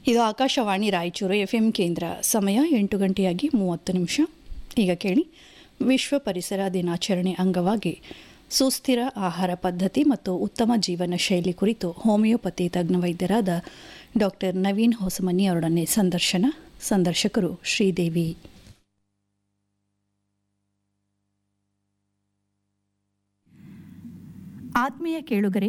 ಇದು Akashvani Raichur F M ಕೇಂದ್ರ ಸಮಯ ಎಂಟು ಗಂಟೆಯಾಗಿ ಮೂವತ್ತು ನಿಮಿಷ ಈಗ ಕೇಳಿ ವಿಶ್ವ ಪರಿಸರ ದಿನಾಚರಣೆ ಅಂಗವಾಗಿ ಸುಸ್ಥಿರ ಆಹಾರ ಪದ್ಧತಿ ಮತ್ತು ಉತ್ತಮ ಜೀವನ ಶೈಲಿ ಕುರಿತು ಹೋಮಿಯೋಪತಿ ತಜ್ಞ ವೈದ್ಯರಾದ ಡಾಕ್ಟರ್ ನವೀನ್ ಹೊಸಮನಿ ಅವರೊಡನೆ ಸಂದರ್ಶನ ಸಂದರ್ಶಕರು ಶ್ರೀದೇವಿ ಆತ್ಮೀಯ ಕೇಳುಗರೆ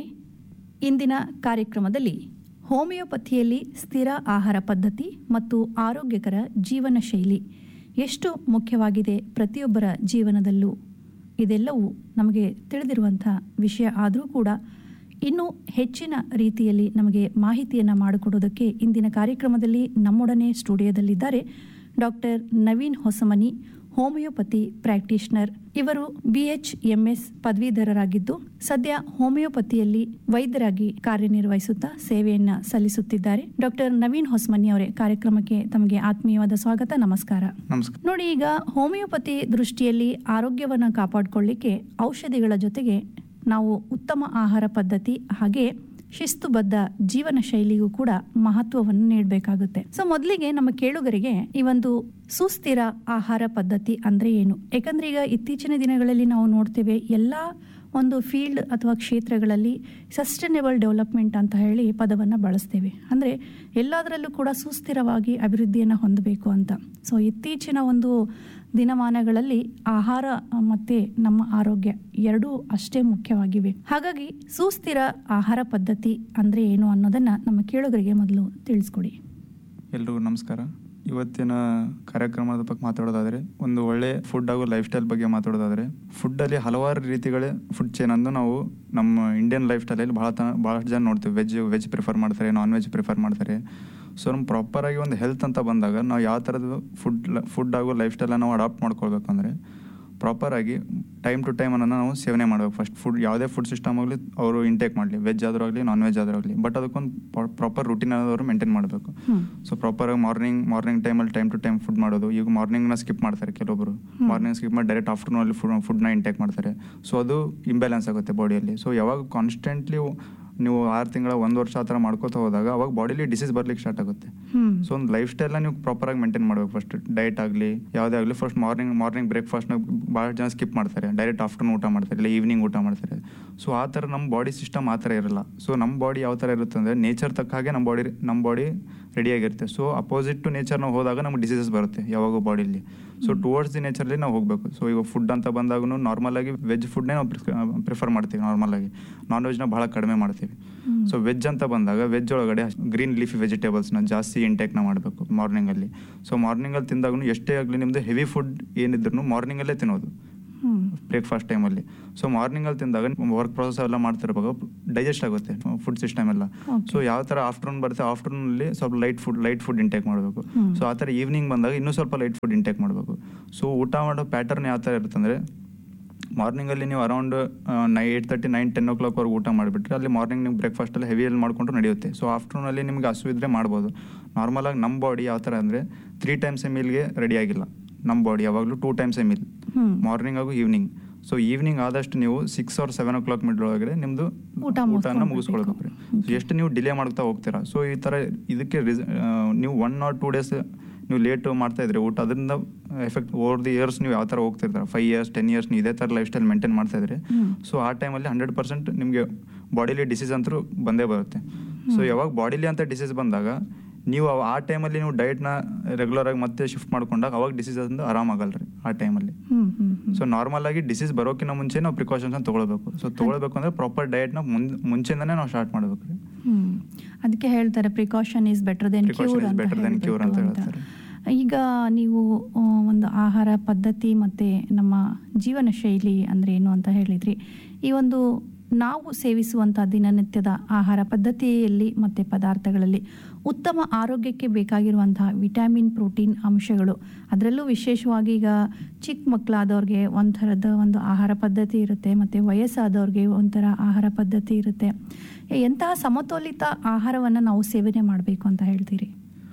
ಇಂದಿನ ಕಾರ್ಯಕ್ರಮದಲ್ಲಿ ಹೋಮಿಯೋಪತಿಯಲ್ಲಿ ಸ್ಥಿರ ಆಹಾರ ಪದ್ಧತಿ ಮತ್ತು ಆರೋಗ್ಯಕರ ಜೀವನ ಶೈಲಿ ಎಷ್ಟು ಮುಖ್ಯವಾಗಿದೆ ಪ್ರತಿಯೊಬ್ಬರ ಜೀವನದಲ್ಲೂ ಇದೆಲ್ಲವೂ ನಮಗೆ ತಿಳಿದಿರುವಂಥ ವಿಷಯ ಆದರೂ ಕೂಡ ಇನ್ನೂ ಹೆಚ್ಚಿನ ರೀತಿಯಲ್ಲಿ ನಮಗೆ ಮಾಹಿತಿಯನ್ನು ಮಾಡಿಕೊಡೋದಕ್ಕೆ ಇಂದಿನ ಕಾರ್ಯಕ್ರಮದಲ್ಲಿ ನಮ್ಮೊಡನೆ ಸ್ಟುಡಿಯೋದಲ್ಲಿದ್ದಾರೆ doctor Naveen Hosamani homoeopathy practitioner ಇವರು ಬಿಎಚ್ ಎಂಎಸ್ ಪದವೀಧರರಾಗಿದ್ದು ಸದ್ಯ ಹೋಮಿಯೋಪತಿಯಲ್ಲಿ ವೈದ್ಯರಾಗಿ ಕಾರ್ಯನಿರ್ವಹಿಸುತ್ತಾ ಸೇವೆಯನ್ನ ಸಲ್ಲಿಸುತ್ತಿದ್ದಾರೆ ಡಾಕ್ಟರ್ ನವೀನ್ ಹೊಸಮನಿ ಅವರೇ ಕಾರ್ಯಕ್ರಮಕ್ಕೆ ತಮಗೆ ಆತ್ಮೀಯವಾದ ಸ್ವಾಗತ ನಮಸ್ಕಾರ ನಮಸ್ಕಾರ ನೋಡಿ ಈಗ ಹೋಮಿಯೋಪತಿ ದೃಷ್ಟಿಯಲ್ಲಿ ಆರೋಗ್ಯವನ್ನು ಕಾಪಾಡಿಕೊಳ್ಳಿಕ್ಕೆ ಔಷಧಿಗಳ ಜೊತೆಗೆ ನಾವು ಉತ್ತಮ ಆಹಾರ ಪದ್ಧತಿ ಹಾಗೆ ಶಿಸ್ತುಬದ್ಧ ಜೀವನ ಶೈಲಿಗೂ ಕೂಡ ಮಹತ್ವವನ್ನು ನೀಡಬೇಕಾಗುತ್ತೆ ಸೊ ಮೊದಲಿಗೆ ನಮ್ಮ ಕೇಳುಗರಿಗೆ ಈ ಒಂದು ಸುಸ್ಥಿರ ಆಹಾರ ಪದ್ಧತಿ ಅಂದ್ರೆ ಏನು ಯಾಕಂದ್ರೆ ಈಗ ಇತ್ತೀಚಿನ ದಿನಗಳಲ್ಲಿ ನಾವು ನೋಡ್ತೇವೆ ಎಲ್ಲ ಒಂದು ಫೀಲ್ಡ್ ಅಥವಾ ಕ್ಷೇತ್ರಗಳಲ್ಲಿ ಸಸ್ಟೈನೇಬಲ್ ಡೆವಲಪ್ಮೆಂಟ್ ಅಂತ ಹೇಳಿ ಪದವನ್ನು ಬಳಸ್ತೇವೆ ಅಂದರೆ ಎಲ್ಲದರಲ್ಲೂ ಕೂಡ ಸುಸ್ಥಿರವಾಗಿ ಅಭಿವೃದ್ಧಿಯನ್ನು ಹೊಂದಬೇಕು ಅಂತ ಸೊ ಇತ್ತೀಚಿನ ಒಂದು ದಿನಮಾನಗಳಲ್ಲಿ ಆಹಾರ ಮತ್ತು ನಮ್ಮ ಆರೋಗ್ಯ ಎರಡೂ ಅಷ್ಟೇ ಮುಖ್ಯವಾಗಿವೆ ಹಾಗಾಗಿ ಸುಸ್ಥಿರ ಆಹಾರ ಪದ್ಧತಿ ಅಂದರೆ ಏನು ಅನ್ನೋದನ್ನು ನಮ್ಮ ಕೇಳುಗರಿಗೆ ಮೊದಲು ತಿಳಿಸ್ಕೊಡಿ ಎಲ್ರಿಗೂ ನಮಸ್ಕಾರ ಇವತ್ತಿನ ಕಾರ್ಯಕ್ರಮದ ಬಗ್ಗೆ ಮಾತಾಡೋದಾದರೆ ಒಂದು ಒಳ್ಳೆ ಫುಡ್ ಹಾಗೂ ಲೈಫ್ ಸ್ಟೈಲ್ ಬಗ್ಗೆ ಮಾತಾಡೋದಾದರೆ ಫುಡ್ಡಲ್ಲಿ ಹಲವಾರು ರೀತಿಗಳ ಫುಡ್ ಚೇನ್ ಅನ್ನು ನಾವು ನಮ್ಮ ಇಂಡಿಯನ್ ಲೈಫ್ ಸ್ಟೈಲಲ್ಲಿ ಭಾಳ ತ ಭಾಳಷ್ಟು ಜನ ನೋಡ್ತೀವಿ ವೆಜ್ ವೆಜ್ ಪ್ರಿಫರ್ ಮಾಡ್ತಾರೆ ನಾನ್ ವೆಜ್ ಪ್ರಿಫರ್ ಮಾಡ್ತಾರೆ ಸೊ ನಮ್ಮ ಪ್ರಾಪರಾಗಿ ಒಂದು ಹೆಲ್ತ್ ಅಂತ ಬಂದಾಗ ನಾವು ಯಾವ ಥರದ ಫುಡ್ ಫುಡ್ ಹಾಗೂ ಲೈಫ್ ಸ್ಟೈಲನ್ನು ನಾವು ಅಡಾಪ್ಟ್ ಮಾಡ್ಕೊಳ್ಬೇಕು ಅಂದರೆ ಪ್ರಾಪರಾಗಿ ಟೈಮ್ ಟು ಟೈಮ್ ಅನ್ನೋದನ್ನ ನಾವು ಸೇವನೆ ಮಾಡಬೇಕು ಫಸ್ಟ್ ಫುಡ್ ಯಾವುದೇ ಫುಡ್ ಸಿಸ್ಟಮ್ ಆಗಲಿ ಅವರು ಇಂಟೇಕ್ ಮಾಡಲಿ ವೆಜ್ ಆದರೂ ಆಗಲಿ ನಾನ್ ವೆಜ್ ಆದರೂ ಆಗಲಿ ಬಟ್ ಅದಕ್ಕೊಂದು ಪ್ರಾಪರ್ ರುಟೀನ್ ಅವರು ಮೇಂಟೈನ್ ಮಾಡಬೇಕು ಸೊ ಪ್ರಾಪರಾಗಿ ಮಾರ್ನಿಂಗ್ ಮಾರ್ನಿಂಗ್ ಟೈಮಲ್ಲಿ ಟೈಮ್ ಟು ಟೈಮ್ ಫುಡ್ ಮಾಡೋದು ಈಗ ಮಾರ್ನಿಂಗ್ನ ಸ್ಕಿಪ್ ಮಾಡ್ತಾರೆ ಕೆಲವೊಬ್ಬರು ಮಾರ್ನಿಂಗ್ ಸ್ಕಿಪ್ ಮಾಡಿ ಡೈರೆಕ್ಟ್ ಆಫ್ಟರ್ನೂನಲ್ಲಿ ಫುಡ್ ಫುಡ್ನ ಇಂಟೇಕ್ ಮಾಡ್ತಾರೆ ಸೊ ಅದು ಇಂಬ್ಯಾಲೆನ್ಸ್ ಆಗುತ್ತೆ ಬಾಡಿಯಲ್ಲಿ ಸೊ ಯಾವಾಗ ಕಾನ್ಸ್ಟೆಂಟ್ಲಿ ನೀವು ಆರು ತಿಂಗಳ ಒಂದು ವರ್ಷ ಆ ಥರ ಮಾಡ್ಕೋತಾ ಹೋದಾಗ ಅವಾಗ ಬಾಡಿಲಿ ಡಿಸೀಸ್ ಬರ್ಲಿಕ್ಕೆ ಸ್ಟಾರ್ಟ್ ಆಗುತ್ತೆ ಹ್ಮ್ ಸೊ ಒಂದು ಲೈಫ್ ಸ್ಟೈಲ್ನ ನೀವು ಪ್ರಾಪರಾಗಿ ಮೇಂಟೈನ್ ಮಾಡಬೇಕು ಫಸ್ಟ್ ಡಯಟ್ ಆಗಲಿ ಯಾವುದೇ ಆಗಲಿ ಫಸ್ಟ್ ಮಾರ್ನಿಂಗ್ ಮಾರ್ನಿಂಗ್ ಬ್ರೇಕ್ಫಾಸ್ಟ್ನ ಭಾಳ ಜನ ಸ್ಕಿಪ್ ಮಾಡ್ತಾರೆ ಡೈರೆಕ್ಟ್ ಆಫ್ಟರ್ನೂನ್ ಊಟ ಮಾಡ್ತಾರೆ ಇಲ್ಲ ಈವ್ನಿಂಗ್ ಊಟ ಮಾಡ್ತಾರೆ ಸೊ ಆ ಥರ ನಮ್ಮ ಬಾಡಿ ಸಿಸ್ಟಮ್ ಆ ಥರ ಇರಲ್ಲ ಸೊ ನಮ್ಮ ಬಾಡಿ ಯಾವ ಥರ ಇರುತ್ತೆ ಅಂದರೆ ನೇಚರ್ ತಕ್ಕ ಹಾಗೆ ನಮ್ಮ ಬಾಡಿ ನಮ್ಮ ಬಾಡಿ ರೆಡಿಯಾಗಿರುತ್ತೆ ಸೊ ಅಪೋಸಿಟ್ ಟು ನೇಚರ್ ನಾವು ಹೋದಾಗ ನಮ್ಗೆ ಡಿಸೀಸಸ್ ಬರುತ್ತೆ ಯಾವಾಗೂ ಬಾಡಿಲಿ ಸೊ ಟುವರ್ಡ್ಸ್ ದಿ ನೇಚರ್ಲಿ ನಾವು ಹೋಗಬೇಕು ಸೊ ಈಗ ಫುಡ್ ಅಂತ ಬಂದಾಗೂ ನಾರ್ಮಲ್ ಆಗಿ ವೆಜ್ ಫುಡ್ನೇ ನಾವು ಪ್ರಿಫರ್ ಮಾಡ್ತೀವಿ ನಾರ್ಮಲ್ ಆಗಿ ನಾನ್ ವೆಜ್ನ ಭಾಳ ಕಡಿಮೆ ಮಾಡ್ತೀವಿ ಸೊ ವೆಜ್ ಅಂತ ಬಂದಾಗ ವೆಜ್ ಒಳಗಡೆ ಗ್ರೀನ್ ಲೀಫಿ ವೆಜಿಟೇಬಲ್ಸ್ನ ಜಾಸ್ತಿ ಇಂಟೇಕ್ನ ಮಾಡಬೇಕು ಮಾರ್ನಿಂಗಲ್ಲಿ ಸೊ ಮಾರ್ನಿಂಗಲ್ಲಿ ತಿಂದಾಗೂ ಎಷ್ಟೇ ಆಗಲಿ ನಿಮ್ಮದು ಹೆವಿ ಫುಡ್ ಏನಿದ್ರು ಮಾರ್ನಿಂಗಲ್ಲೇ ತಿನ್ನೋದು ಹ್ಮ್ ಬ್ರೇಕ್ಫಾಸ್ಟ್ ಟೈಮಲ್ಲಿ ಸೊ ಮಾರ್ನಿಂಗಲ್ಲಿ ತಿಂದಾಗ ವರ್ಕ್ ಪ್ರೊಸೆಸ್ ಎಲ್ಲ ಮಾಡ್ತಿರ್ಬೇಕು ಡೈಜೆಸ್ಟ್ ಆಗುತ್ತೆ ಫುಡ್ ಸಿಸ್ಟಮ್ ಎಲ್ಲ Okay. ಸೊ ಯಾವ ಥರ ಆಫ್ಟರ್ನೂನ್ ಬರುತ್ತೆ ಆಫ್ಟರ್ನೂನಲ್ಲಿ ಸ್ವಲ್ಪ light food light food intake ಮಾಡಬೇಕು ಹ್ಮ್. ಸೊ ಆ ಥರ ಈವ್ನಿಂಗ್ ಬಂದಾಗ ಇನ್ನೂ ಸ್ವಲ್ಪ ಲೈಟ್ ಫುಡ್ ಇಂಟೇಕ್ ಮಾಡಬೇಕು ಸೊ ಊಟ ಮಾಡೋ ಪ್ಯಾಟರ್ನ್ ಯಾವ ಥರ ಇರುತ್ತೆ ಅಂದರೆ ಮಾರ್ನಿಂಗಲ್ಲಿ ನೀವು around nine eight thirty nine ten ಓ ಕ್ಲಾಕ್ವರೆಗೆ ಊಟ ಮಾಡಿಬಿಟ್ರೆ ಅಲ್ಲಿ ಮಾರ್ನಿಂಗ್ ನೀವು ಬ್ರೇಕ್ಫಾಸ್ಟಲ್ಲಿ ಹೆವಿಯಲ್ಲಿ ಮಾಡಿಕೊಂಡು ನಡೆಯುತ್ತೆ ಸೊ ಆಫ್ಟರ್ನೂನಲ್ಲಿ ನಿಮ್ಗೆ ಹಸು ಇದ್ದರೆ ಮಾಡ್ಬೋದು ನಾರ್ಮಲಾಗಿ ನಮ್ಮ ಬಾಡಿ ಯಾವ ಥರ ಅಂದರೆ ತ್ರೀ ಟೈಮ್ಸ್ ಎ ಮೀಲ್ಗೆ ರೆಡಿ ಆಗಿಲ್ಲ ನಮ್ಮ ಬಾಡಿ ಯಾವಾಗಲೂ ಟೂ ಟೈಮ್ಸ್ ಎ ಮೀಲ್ ಹ್ಮ್ ಮಾರ್ನಿಂಗ್ ಹಾಗೂ ಈವ್ನಿಂಗ್ ಸೊ ಈವ್ನಿಂಗ್ ಆದಷ್ಟು ನೀವು six or seven o'clock ಮಿಡ್ ಒಳಗಡೆ ನಿಮ್ಮದು ಊಟ ಊಟನ ಮುಗಿಸ್ಕೊಂಡ್ಬಿಡ್ಬೇಕು. ಮುಗಿಸ್ಕೊಳ್ಬೇಕು ರೀ ಸೊ ಎಷ್ಟು ನೀವು ಡಿಲೇ ಮಾಡ್ತಾ ಹೋಗ್ತೀರಾ ಸೊ ಈ ಥರ ಇದಕ್ಕೆ ರಿಸ್ ನೀವು ಒನ್ ಆರ್ ಟೂ ಡೇಸ್ ನೀವು ಲೇಟ್ ಮಾಡ್ತಾ ಇದ್ರಿ ಊಟ ಅದರಿಂದ ಎಫೆಕ್ಟ್ ಓವರ್ ದಿ ಇಯರ್ಸ್ ನೀವು ಯಾವ ಥರ ಹೋಗ್ತಿರ್ತಾರೆ ಫೈವ್ ಇಯರ್ಸ್ ಟೆನ್ ಇಯರ್ಸ್ ನೀವು ಇದೇ ಥರ ಲೈಫ್ ಸ್ಟೈಲ್ ಮೇಂಟೈನ್ ಮಾಡ್ತಾ ಇದ್ರಿ ಹ್ಮ್. ಸೊ ಆ ಟೈಮಲ್ಲಿ ಹಂಡ್ರೆಡ್ ಪರ್ಸೆಂಟ್ ನಿಮಗೆ ಬಾಡಿಲಿ ಡಿಸೀಸ್ ಅಂತೂ ಬಂದೇ ಬರುತ್ತೆ ಸೊ ಯಾವಾಗ ಬಾಡಿಲಿ ಅಂತ ಡಿಸೀಸ್ ಬಂದಾಗ ನೀವು ಅವ- ಆ ಟೈಮಲ್ಲಿ ನೀವು ಡಯಟ್ನ ರೆಗ್ಯುಲರ್ ಆಗಿ ಮತ್ತೆ ಶಿಫ್ಟ್ ಮಾಡ್ಕೊಂಡಾಗ ಅವಾಗ ಡಿಸೀಸ್ ಅಂತ ಆರಾಮಾಗಲ್ಲ ರೀ ಆ ಟೈಮಲ್ಲಿ ಹ್ಮ್ ಹ್ಮ್ ಹ್ಮ್ ಸೊ ನಾರ್ಮಲ್ ಆಗಿ ಡಿಸೀಸ್ ಬರೋಕ್ಕಿಂತ ಮುಂಚೆ ನಾವು ಪ್ರಿಕಾಷನ್ಸ್ ತಗೊಳ್ಬೇಕು ಸೊ ತಗೊಳ್ಬೇಕು ಅಂದ್ರೆ ಪ್ರಾಪರ್ ಡಯಟ್ನ ಮುಂದೆ ಮುಂಚೆಯಿಂದನೇ ನಾವು ಸ್ಟಾರ್ಟ್ ಮಾಡ್ಬೇಕು ರೀ ಹ್ಮ್ ಅದಕ್ಕೆ ಹೇಳ್ತಾರೆ precaution is better then Precaution cure is ಅಂತ better than cure ಅಂತ ಹೇಳ್ಬಿಟ್ಟು ಹೇಳ್ತಾರೆ. ಈಗ ನೀವು ಆ, ಒಂದು ಆಹಾರ ಪದ್ಧತಿ ಮತ್ತು ನಮ್ಮ ಜೀವನ ಶೈಲಿ ಅಂದರೆ ಏನು ಅಂತ ಹೇಳಿದ್ರಿ ಈ ಒಂದು ನಾವು ಸೇವಿಸುವಂಥ ದಿನನಿತ್ಯದ ಆಹಾರ ಪದ್ಧತಿಯಲ್ಲಿ ಮತ್ತು ಪದಾರ್ಥಗಳಲ್ಲಿ ಉತ್ತಮ ಆರೋಗ್ಯಕ್ಕೆ ಬೇಕಾಗಿರುವಂತಹ ವಿಟಮಿನ್ ಪ್ರೋಟೀನ್ ಅಂಶಗಳು ಅದರಲ್ಲೂ ವಿಶೇಷವಾಗಿ ಈಗ ಚಿಕ್ಕ ಮಕ್ಕಳಾದವ್ರಿಗೆ ಒಂಥರದ ಒಂದು ಆಹಾರ ಪದ್ಧತಿ ಇರುತ್ತೆ ಮತ್ತು ವಯಸ್ಸಾದವ್ರಿಗೆ ಒಂಥರ ಆಹಾರ ಪದ್ಧತಿ ಇರುತ್ತೆ ಎಂತಹ ಸಮತೋಲಿತ ಆಹಾರವನ್ನು ನಾವು ಸೇವನೆ ಮಾಡಬೇಕು ಅಂತ ಹೇಳ್ತೀರಿ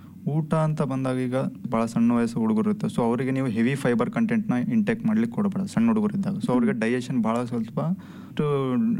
ಊಟ ಅಂತ ಬಂದಾಗ ಈಗ ಭಾಳ ಸಣ್ಣ ವಯಸ್ಸು ಹುಡುಗರು ಇರುತ್ತೆ ಸೊ ಅವರಿಗೆ ನೀವು ಹೆವಿ ಫೈಬರ್ ಕಂಟೆಂಟ್ನ ಇಂಟೇಕ್ ಮಾಡ್ಲಿಕ್ಕೆ ಕೊಡಬೇಡ ಸಣ್ಣ ಹುಡುಗರು ಇದ್ದಾಗ ಸೊ ಅವ್ರಿಗೆ ಡೈಜೆಷನ್ ಭಾಳ ಸ್ವಲ್ಪ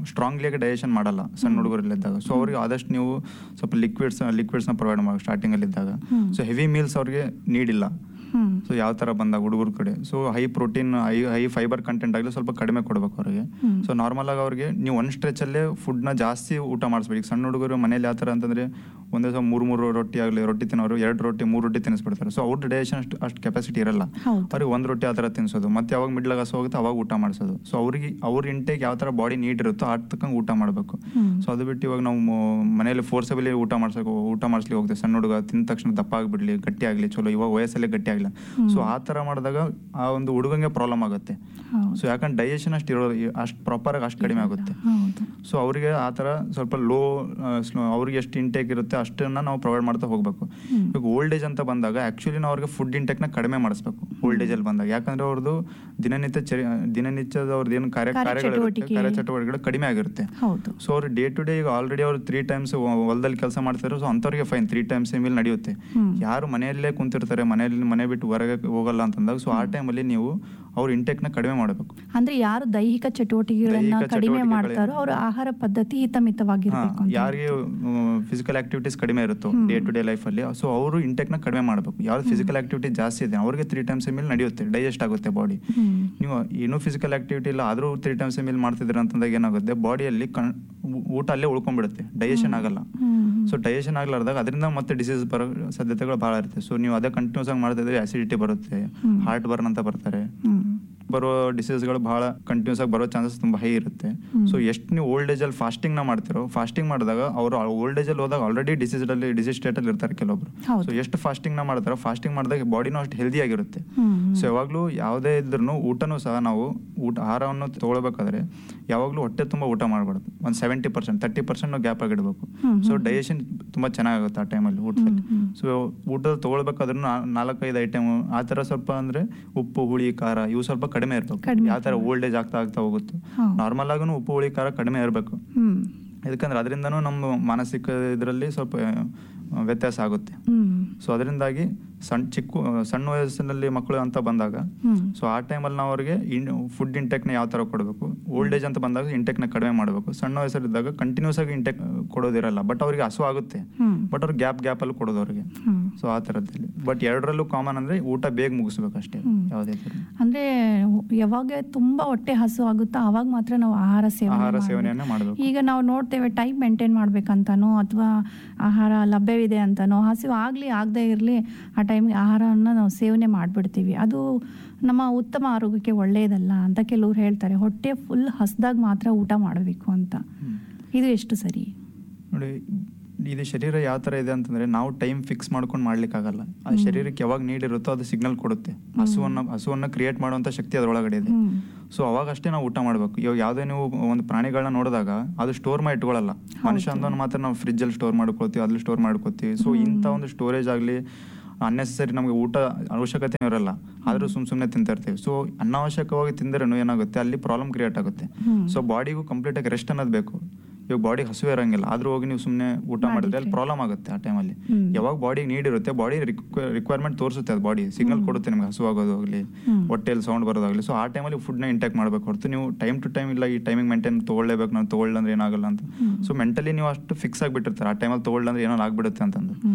ಸ್ಟ್ರಾಂಗ್ಲಿ ಆಗಿ ಡೈಜೆಷನ್ ಮಾಡಲ್ಲ ಸಣ್ಣ ಹುಡುಗರಲ್ಲಿದ್ದಾಗ ಸೊ ಅವ್ರಿಗೆ ಆದಷ್ಟು ನೀವು ಸ್ವಲ್ಪ ಲಿಕ್ವಿಡ್ಸ್ ಲಿಕ್ವಿಡ್ಸ್ನ ಪ್ರೊವೈಡ್ ಮಾಡಿ ಸ್ಟಾರ್ಟಿಂಗಲ್ಲಿದ್ದಾಗ ಹ್ಮ್. ಸೊ ಹೆವಿ ಮೀಲ್ಸ್ ಅವ್ರಿಗೆ ನೀಡಿಲ್ಲ ಹ್ಮ್ ಸೊ ಯಾವ ಥರ ಬಂದಾಗ ಹುಡುಗರ ಕಡೆ so high protein high high fibre content ಆಗಲಿ ಸ್ವಲ್ಪ ಕಡಿಮೆ ಕೊಡ್ಬೇಕು ಅವ್ರಿಗೆ ಹ್ಮ್. ಸೊ ನಾರ್ಮಲ್ ಆಗಿ ಅವ್ರಿಗೆ ನೀವು ಒಂದು ಸ್ಟ್ರೆಚಲ್ಲೇ ಫುಡ್ನ ಜಾಸ್ತಿ ಊಟ ಮಾಡಿಸ್ಬೇಕು ಈಗ ಸಣ್ಣ ಹುಡುಗರು ಮನೇಲಿ ಯಾವ ಥರ ಅಂತಂದರೆ ಒಂದೇ ಸಲ ಮೂರು ಮೂರು ರೊಟ್ಟಿ ಆಗಲಿ ರೊಟ್ಟಿ ತಿನ್ನೋರು ಎರಡು ರೊಟ್ಟಿ ಮೂರು ರೊಟ್ಟಿ ತಿನ್ನಿಸ್ಬಿಡ್ತಾರೆ ಸೊ ಅವ್ರ ಡೈಜೆಷನ್ ಅಷ್ಟು ಅಷ್ಟು ಕೆಪಾಸಿಟಿ ಇರಲ್ಲ ಹೌದು ಅವ್ರಿಗೆ ಒಂದು ರೊಟ್ಟಿ ಆ ಥರ ತಿನ್ನಿಸೋದು ಮತ್ತೆ ಯಾವಾಗ ಮಿಡ್ಲಾಗ ಹಸು ಹೋಗುತ್ತೆ ಅವಾಗ ಊಟ ಮಾಡಿಸೋದು ಸೊ ಅವ್ರಿಗೆ ಅವ್ರ ಇಂಟೇಕ್ ಯಾವ ಥರ ಬಾಡಿ ನೀಡ್ ಇರುತ್ತೋ ಆ ತಕ್ಕಂಗೆ ಊಟ ಮಾಡಬೇಕು ಹ್ಮ್. ಸೊ ಅದು ಬಿಟ್ಟು ಇವಾಗ ನಾವು ಮ- ಮನೇಲಿ ಫೋರ್ಸಬಲಿ ಊಟ ಮಾಡ್ಸಕ್ಕೆ ಊಟ ಮಾಡಿಸ್ಲಿಕ್ಕೆ ಹೋಗ್ತೇವೆ ಸಣ್ಣ ಹುಡುಗ ತಿಂದ ತಕ್ಷಣ ದಪ್ಪ ಆಗಿಬಿಡ್ಲಿ ಗಟ್ಟಿ ಆಗಲಿ ಚಲೋ ಇವಾಗ ವಯಸ್ಸಲ್ಲೇ ಗಟ್ಟಿ ಆಗಲ್ಲ ಹ್ಮ್. ಸೊ ಆ ಥರ ಮಾಡಿದಾಗ ಆ ಒಂದು ಹುಡುಗಂಗೆ ಪ್ರಾಬ್ಲಮ್ ಆಗುತ್ತೆ ಹೌದು ಸೊ ಯಾಕಂದ್ರೆ ಡೈಜೆಷನ್ ಅಷ್ಟು ಇರೋ ಅಷ್ಟು ಪ್ರಾಪರಾಗಿ ಅಷ್ಟು ಕಡಿಮೆ ಆಗುತ್ತೆ ಹೌದು ಸೊ ಅವರಿಗೆ ಆ ಥರ ಸ್ವಲ್ಪ ಲೋ ಅವ್ರಿಗೆ ಎಷ್ಟು ಇಂಟೇಕ್ ಇರುತ್ತೆ ಅಷ್ಟನ್ನ ನಾವು ಪ್ರೊವೈಡ್ ಮಾಡ್ತಾ ಹೋಗಬೇಕು ಹ್ಮ್. ಇವಾಗ ಓಲ್ಡ್ ಏಜ್ ಅಂತ ಬಂದಾಗ ಆ್ಯಕ್ಚುಲಿ ನಾವು ಅವ್ರಿಗೆ ಫುಡ್ ಇಂಟೇಕ್ನ ಕಡಿಮೆ ಮಾಡಿಸ್ಬೇಕು ಓಲ್ಡ್ ಏಜಲ್ಲಿ ಬಂದಾಗ ಯಾಕಂದ್ರೆ ಅವ್ರದ್ದು ದಿನನಿತ್ಯ ಚರಿ ದಿನನಿತ್ಯದ ಅವ್ರದ್ದು ಏನು ಕಾರ್ಯ ಕಾರ್ಯ ಕಾರ್ಯಗಳಿರುತ್ತೆ ಚಟುವಟಿಕೆ. ಕಾರ್ಯ ಚಟುವಟಿಕೆಗಳು ಕಡಿಮೆ ಆಗಿರುತ್ತೆ ಹೌದು ಸೊ ಅವ್ರು ಡೇ ಟು ಡೇ ಈಗ ಆಲ್ರೆಡಿ ಅವ್ರು ತ್ರೀ ಟೈಮ್ಸ್ ಹೊಲದಲ್ಲಿ ಕೆಲಸ ಮಾಡ್ತಾರೆ ಸೊ ಅಂಥವ್ರಿಗೆ ಫೈನ್ ತ್ರೀ ಟೈಮ್ಸ್ ಮೀಲ್ ನಡೆಯುತ್ತೆ ಹ್ಮ್. ಯಾರು ಮನೆಯಲ್ಲೇ ಕುಂತಿರ್ತಾರೆ ಮನೆಯಲ್ಲಿ ಮನೆ ಬಿಟ್ಟು ಹೊರಗೆ ಹೋಗಲ್ಲ ಅಂತಂದಾಗ ಸೊ ಆ ಟೈಮಲ್ಲಿ ನೀವು ಅವ್ರ ಇಂಟೇಕ್ನ ಕಡಿಮೆ ಮಾಡಬೇಕು ಅಂದ್ರೆ ಯಾರು ದೈಹಿಕ ಚಟುವಟಿಕೆಗಳನ್ನ ದೈಹಿಕ ಕಡಿಮೆ ಚಟುವಟಿಕೆಗಳೇ- ಮಾಡ್ತಾರೋ ಅವರ ಆಹಾರ ಪದ್ಧತಿ ಹಿತಮಿತವಾಗಿರ್ಬೇಕು ಅಂತ ಯಾರಿಗೆ ಫಿಸಿಕಲ್ ಆಕ್ಟಿವಿಟೀಸ್ ಕಡಿಮೆ ಇರುತ್ತೋ ಹ್ಮ್. ಡೇ ಟು ಡೇ ಲೈಫಲ್ಲಿ ಸೊ ಅವರು ಇಂಟೇಕ್ನ ಕಡಿಮೆ ಮಾಡಬೇಕು ಯಾವ್ದು ಫಿಸಿಕಲ್ ಆಕ್ಟಿವಿಟಿ ಜಾಸ್ತಿ ಇದೆ ಅವ್ರಿಗೆ ತ್ರೀ ಟೈಮ್ಸ್ ಮೀಲ್ ನಡೆಯುತ್ತೆ ಡೈಜೆಸ್ಟ್ ಆಗುತ್ತೆ ಬಾಡಿ ಹ್ಮ್. ನೀವು ಏನೂ ಫಿಸಿಕಲ್ ಆಕ್ಟಿವಿಟಿ ಇಲ್ಲ ಆದರೂ ತ್ರೀ ಟೈಮ್ಸ್ ಮೀಲ್ ಮಾಡ್ತಿದ್ದೀರ ಅಂತಂದಾಗ ಏನಾಗುತ್ತೆ ಬಾಡಿಯಲ್ಲಿ ಕಣ್ ಊಟ ಅಲ್ಲೇ ಉಳ್ಕೊಂಡ್ಬಿಡುತ್ತೆ ಡೈಜೆಷನ್ ಆಗಲ್ಲ ಹ್ಮ್. ಸೊ ಡೈಜೆಷನ್ ಆಗ್ಲಾರ್ದಾಗ ಅದರಿಂದ ಮತ್ತೆ ಡಿಸೀಸ್ ಬರೋ ಸಾಧ್ಯತೆಗಳು ಭಾಳ ಇರುತ್ತೆ ಸೊ ನೀವು ಅದೇ ಕಂಟಿನ್ಯೂಸ್ ಆಗಿ ಮಾಡ್ತಿದ್ರೆ ಆಸಿಡಿಟಿ ಬರುತ್ತೆ ಹ್ಮ್. ಹಾರ್ಟ್ ಬರ್ನ್ ಅಂತ ಬರ್ತಾರೆ ಹ್ಮ್. ಬರೋ ಡಿಸೀಸ್ಗಳು ಬಹಳ ಕಂಟಿನ್ಯೂಸ್ ಆಗಿ ಬರೋ ಚಾನ್ಸಸ್ ತುಂಬ ಹೈ ಇರುತ್ತೆ ಹ್ಮ್. ಸೊ ಎಷ್ಟು ನೀವು ಓಲ್ಡ್ ಏಜಲ್ಲಿ ಫಾಸ್ಟಿಂಗ್ನ ಮಾಡ್ತಿರೋ ಫಾಸ್ಟಿಂಗ್ ಮಾಡಿದಾಗ ಅವರು ಓಲ್ಡ್ ಏಜಲ್ಲಿ ಹೋದಾಗ ಆಲ್ರೆಡಿ ಡಿಸೀಸಲ್ಲಿ ಡಿಸೀಸ್ ಸ್ಟೇಟಲ್ಲಿ ಇರ್ತಾರೆ ಕೆಲವೊಬ್ರು ಹೌದು. ಸೊ ಎಷ್ಟು ಫಾಸ್ಟಿಂಗ್ನ ಮಾಡ್ತಾರೋ ಫಾಸ್ಟಿಂಗ್ ಮಾಡಿದಾಗ ಬಾಡಿನೂ ಅಷ್ಟು ಹೆಲ್ದಿ ಆಗಿರುತ್ತೆ ಹ್ಮ್. ಸೊ ಯಾವಾಗಲೂ ಯಾವುದೇ ಇದ್ರೂ ಊಟನೂ ಸಹ ನಾವು ಊಟ ಆಹಾರವನ್ನು ತೊಗೊಳ್ಬೇಕಾದ್ರೆ ಯಾವಾಗಲೂ ಹೊಟ್ಟೆ ತುಂಬ ಊಟ ಮಾಡಬಾರ್ದು ಒಂದು seventy percent thirty percent gap ಆಗಿಡಬೇಕು ಹ್ಮ್, ಸೊ ಹ್ಮ್. ಡೈಜೆಷನ್ ತುಂಬ ಚೆನ್ನಾಗುತ್ತೆ ಆ ಟೈಮಲ್ಲಿ ಊಟದಲ್ಲಿ ಹ್ಮ್, ಹ್ಮ್. ಸೊ ಊಟ ತೊಗೊಳ್ಬೇಕಾದ್ರೂ ನಾಲ್ಕೈದು ಐಟಮ್ ಆ ಥರ ಸ್ವಲ್ಪ ಅಂದರೆ ಉಪ್ಪು ಹುಳಿ ಖಾರ ಇವು ಸ್ವಲ್ಪ ಕಡಿಮೆ ಇರಬೇಕು ಕಡಿಮೆ ಯಾವ ಥರ ಓಲ್ಡ್ ಏಜ್ ಆಗ್ತಾ ಆಗ್ತಾ ಹೋಗುತ್ತೆ ಹಾ. ನಾರ್ಮಲ್ ಆಗೂ ಉಪ್ಪು ಹುಳಿ ಖಾರ ಕಡಿಮೆ ಇರಬೇಕು ಹ್ಮ್. ಯಾಕಂದ್ರೆ ಅದರಿಂದನೂ ನಮ್ಮ ಮಾನಸಿಕ ಇದರಲ್ಲಿ ಸ್ವಲ್ಪ ಆ, ವ್ಯತ್ಯಾಸ ಆಗುತ್ತೆ ಹ್ಮ್. ಸೊ ಅದರಿಂದಾಗಿ ಸಣ್ಣ ಚಿಕ್ಕ ಸಣ್ಣ ವಯಸ್ಸಿನಲ್ಲಿ ಮಕ್ಕಳು ಅಂತ ಬಂದಾಗ ಹ್ಮ್. ಸೊ ಆ ಟೈಮಲ್ಲಿ ನಾವು ಅವರಿಗೆ ಇನ್ ಫುಡ್ ಇಂಟೆಕ್ನ ಯಾವ ಥರ ಕೊಡಬೇಕು ಓಲ್ಡ್ ಏಜ್ ಅಂತ ಬಂದಾಗ ಇಂಟೆಕ್ನ ಕಡಿಮೆ ಮಾಡಬೇಕು ಸಣ್ಣ ವಯಸ್ಸಲ್ಲಿದ್ದಾಗ ಕಂಟಿನ್ಯೂಸ್ ಆಗಿ ಇಂಟೆಕ್ ಕೊಡೋದಿರಲ್ಲ ಬಟ್ ಅವರಿಗೆ ಹಸು ಆಗುತ್ತೆ ಹ್ಮ್. ಬಟ್ ಅವ್ರಿಗೆ ಗ್ಯಾಪ್ ಗ್ಯಾಪಲ್ಲಿ ಕೊಡೋದು ಅವ್ರಿಗೆ ಹ್ಮ್. ಸೊ ಆ ಥರದ್ದಲ್ಲಿ ಬಟ್ ಎರಡರಲ್ಲೂ ಕಾಮನ್ ಅಂದರೆ ಊಟ ಬೇಗ ಮುಗಿಸ್ಬೇಕು ಅಷ್ಟೇ ಹ್ಮ್. ಯಾವುದೇ ಥರ ಅಂದ್ರೆ ಯಾವಾಗ ತುಂಬಾ ಹೊಟ್ಟೆ ಹಸು ಆಗುತ್ತೋ ಅವಾಗ ಮಾತ್ರ ನಾವು ಆಹಾರ ಸೇವನೆ ಆಹಾರ ಮಾಡ್ಬೇಕು. ಸೇವನೆಯನ್ನ ಮಾಡಬೇಕು ಈಗ ನಾವು ನೋಡ್ತೇವೆ ಟೈಮ್ ಮೇಂಟೈನ್ ಮಾಡ್ಬೇಕಂತಾನೋ ಅಥವಾ ಆಹಾರ ಲಭ್ಯವಿದೆ ಅಂತನೋ ಹಸಿವು ಆಗಲಿ ಆಗದೇ ಇರಲಿ ಆ ಟೈಮ್ಗೆ ಆಹಾರವನ್ನು ನಾವು ಸೇವನೆ ಮಾಡಿಬಿಡ್ತೀವಿ ಅದು ನಮ್ಮ ಉತ್ತಮ ಆರೋಗ್ಯಕ್ಕೆ ಒಳ್ಳೆಯದಲ್ಲ ಅಂತ ಕೆಲವ್ರು ಹೇಳ್ತಾರೆ ಹೊಟ್ಟೆ ಫುಲ್ ಹಸ್ದಾಗ ಮಾತ್ರ ಊಟ ಮಾಡಬೇಕು ಅಂತ ಇದು ಎಷ್ಟು ಸರಿ ನೋಡಿ ಇದು ಶರೀರ ಯಾವ ಥರ ಇದೆ ಅಂತಂದ್ರೆ ನಾವು ಟೈಮ್ ಫಿಕ್ಸ್ ಮಾಡ್ಕೊಂಡು ಮಾಡ್ಲಿಕ್ಕಾಗಲ್ಲ ಆ ಹ್ಮ್. ಶರೀರಕ್ಕೆ ಯಾವಾಗ ನೀಡ್ ಇರುತ್ತೋ ಅದು ಸಿಗ್ನಲ್ ಕೊಡುತ್ತೆ ಹಸುವನ್ನ ಹಸುವನ್ನ ಕ್ರಿಯೇಟ್ ಮಾಡುವಂಥ ಶಕ್ತಿ ಅದರೊಳಗಡೆ ಇದೆ ಹ್ಮ್. ಸೊ ಅವಾಗ ಅಷ್ಟೇ ನಾವು ಊಟ ಮಾಡಬೇಕು ಇವಾಗ ಯಾವುದೇ ನೀವು ಒಂದು ಪ್ರಾಣಿಗಳನ್ನ ನೋಡಿದಾಗ ಅದು ಸ್ಟೋರ್ ಮಾಡಿ ಇಟ್ಕೊಳ್ಳಲ್ಲ ಮನುಷ್ಯ ಹೌದು. ಅಂದವನು ಮಾತ್ರ ನಾವು ಫ್ರಿಜ್ಜಲ್ಲಿ ಸ್ಟೋರ್ ಮಾಡ್ಕೊಳ್ತೀವಿ ಅದ್ರಲ್ಲಿ ಸ್ಟೋರ್ ಮಾಡ್ಕೊತೀವಿ ಸೊ ಹ್ಮ್. ಇಂಥ ಒಂದು ಸ್ಟೋರೇಜ್ ಆಗಲಿ ಅನ್ನೆಸರಿ ನಮಗೆ ಊಟ ಅವಶ್ಯಕತೆ ಇರಲ್ಲ ಆದರೂ ಸುಮ್ ಸುಮ್ಮನೆ ತಿಂತಾ ಇರ್ತೀವಿ ಸೊ ಅನಾವಶ್ಯಕವಾಗಿ ತಿಂದ್ರೂ ಏನಾಗುತ್ತೆ ಅಲ್ಲಿ ಪ್ರಾಬ್ಲಮ್ ಕ್ರಿಯೇಟ್ ಆಗುತ್ತೆ ಹ್ಮ್. ಸೊ ಬಾಡಿಗೂ ಕಂಪ್ಲೀಟಾಗಿ ರೆಸ್ಟ್ ಅನ್ನೋದು ಬೇಕು ಇವಾಗ ಬಾಡಿ ಹಸುವೆ ಇರಂಗಿಲ್ಲ ಆದ್ರೂ ಹೋಗಿ ನೀವು ಸುಮ್ಮನೆ ಊಟ ಮಾಡಿದ್ರೆ ಅಲ್ಲಿ ಮಾಡಿದ್ರೆ. ಪ್ರಾಬ್ಲಮ್ ಆಗುತ್ತೆ ಆ ಟೈಮಲ್ಲಿ ಹ್ಮ್. ಯಾವಾಗ ಬಾಡಿಗೆ ನೀಡ್ ಇರುತ್ತೆ ಬಾಡಿ ರಿಕ್ವೈರ್ಮೆಂಟ್ ತೋರಿಸುತ್ತೆ ಅದು ಬಾಡಿ ಸಿಗ್ನಲ್ ಹ್ಮ್. ಕೊಡುತ್ತೆ ನಿಮ್ಗೆ ಹಸು ಆಗೋದು ಆಗಲಿ ಹ್ಮ್. ಹೊಟ್ಟೆಯಲ್ಲಿ ಸೌಂಡ್ ಬರೋದಾಗಲಿ ಸೊ ಆ ಟೈಮಲ್ಲಿ ಫುಡ್ನ ಇಂಟೇಕ್ ಮಾಡಬೇಕು ಹೊರತು ನೀವು ಟೈಮ್ ಟು ಟೈಮ್ ಇಲ್ಲ ಈ ಟೈಮಿಂಗ್ ಮೇಂಟೈನ್ ತೊಗೊಳ್ಳೇಬೇಕು ನಾನು ತೊಗೊಳ್ಳಂದ್ರೆ ಏನಾಗಲ್ಲ ಅಂತ ಹ್ಮ್. ಸೊ ಮೆಂಟಲಿ ನೀವು ಅಷ್ಟು ಫಿಕ್ಸ್ ಆಗಿಬಿಟ್ಟಿರ್ತಾರೆ ಆ ಟೈಮಲ್ಲಿ ತೊಗೊಳ್ಳಂದ್ರೆ ಏನೋ ಆಗ್ಬಿಡುತ್ತೆ ಅಂತಂದು ಹ್ಮ್.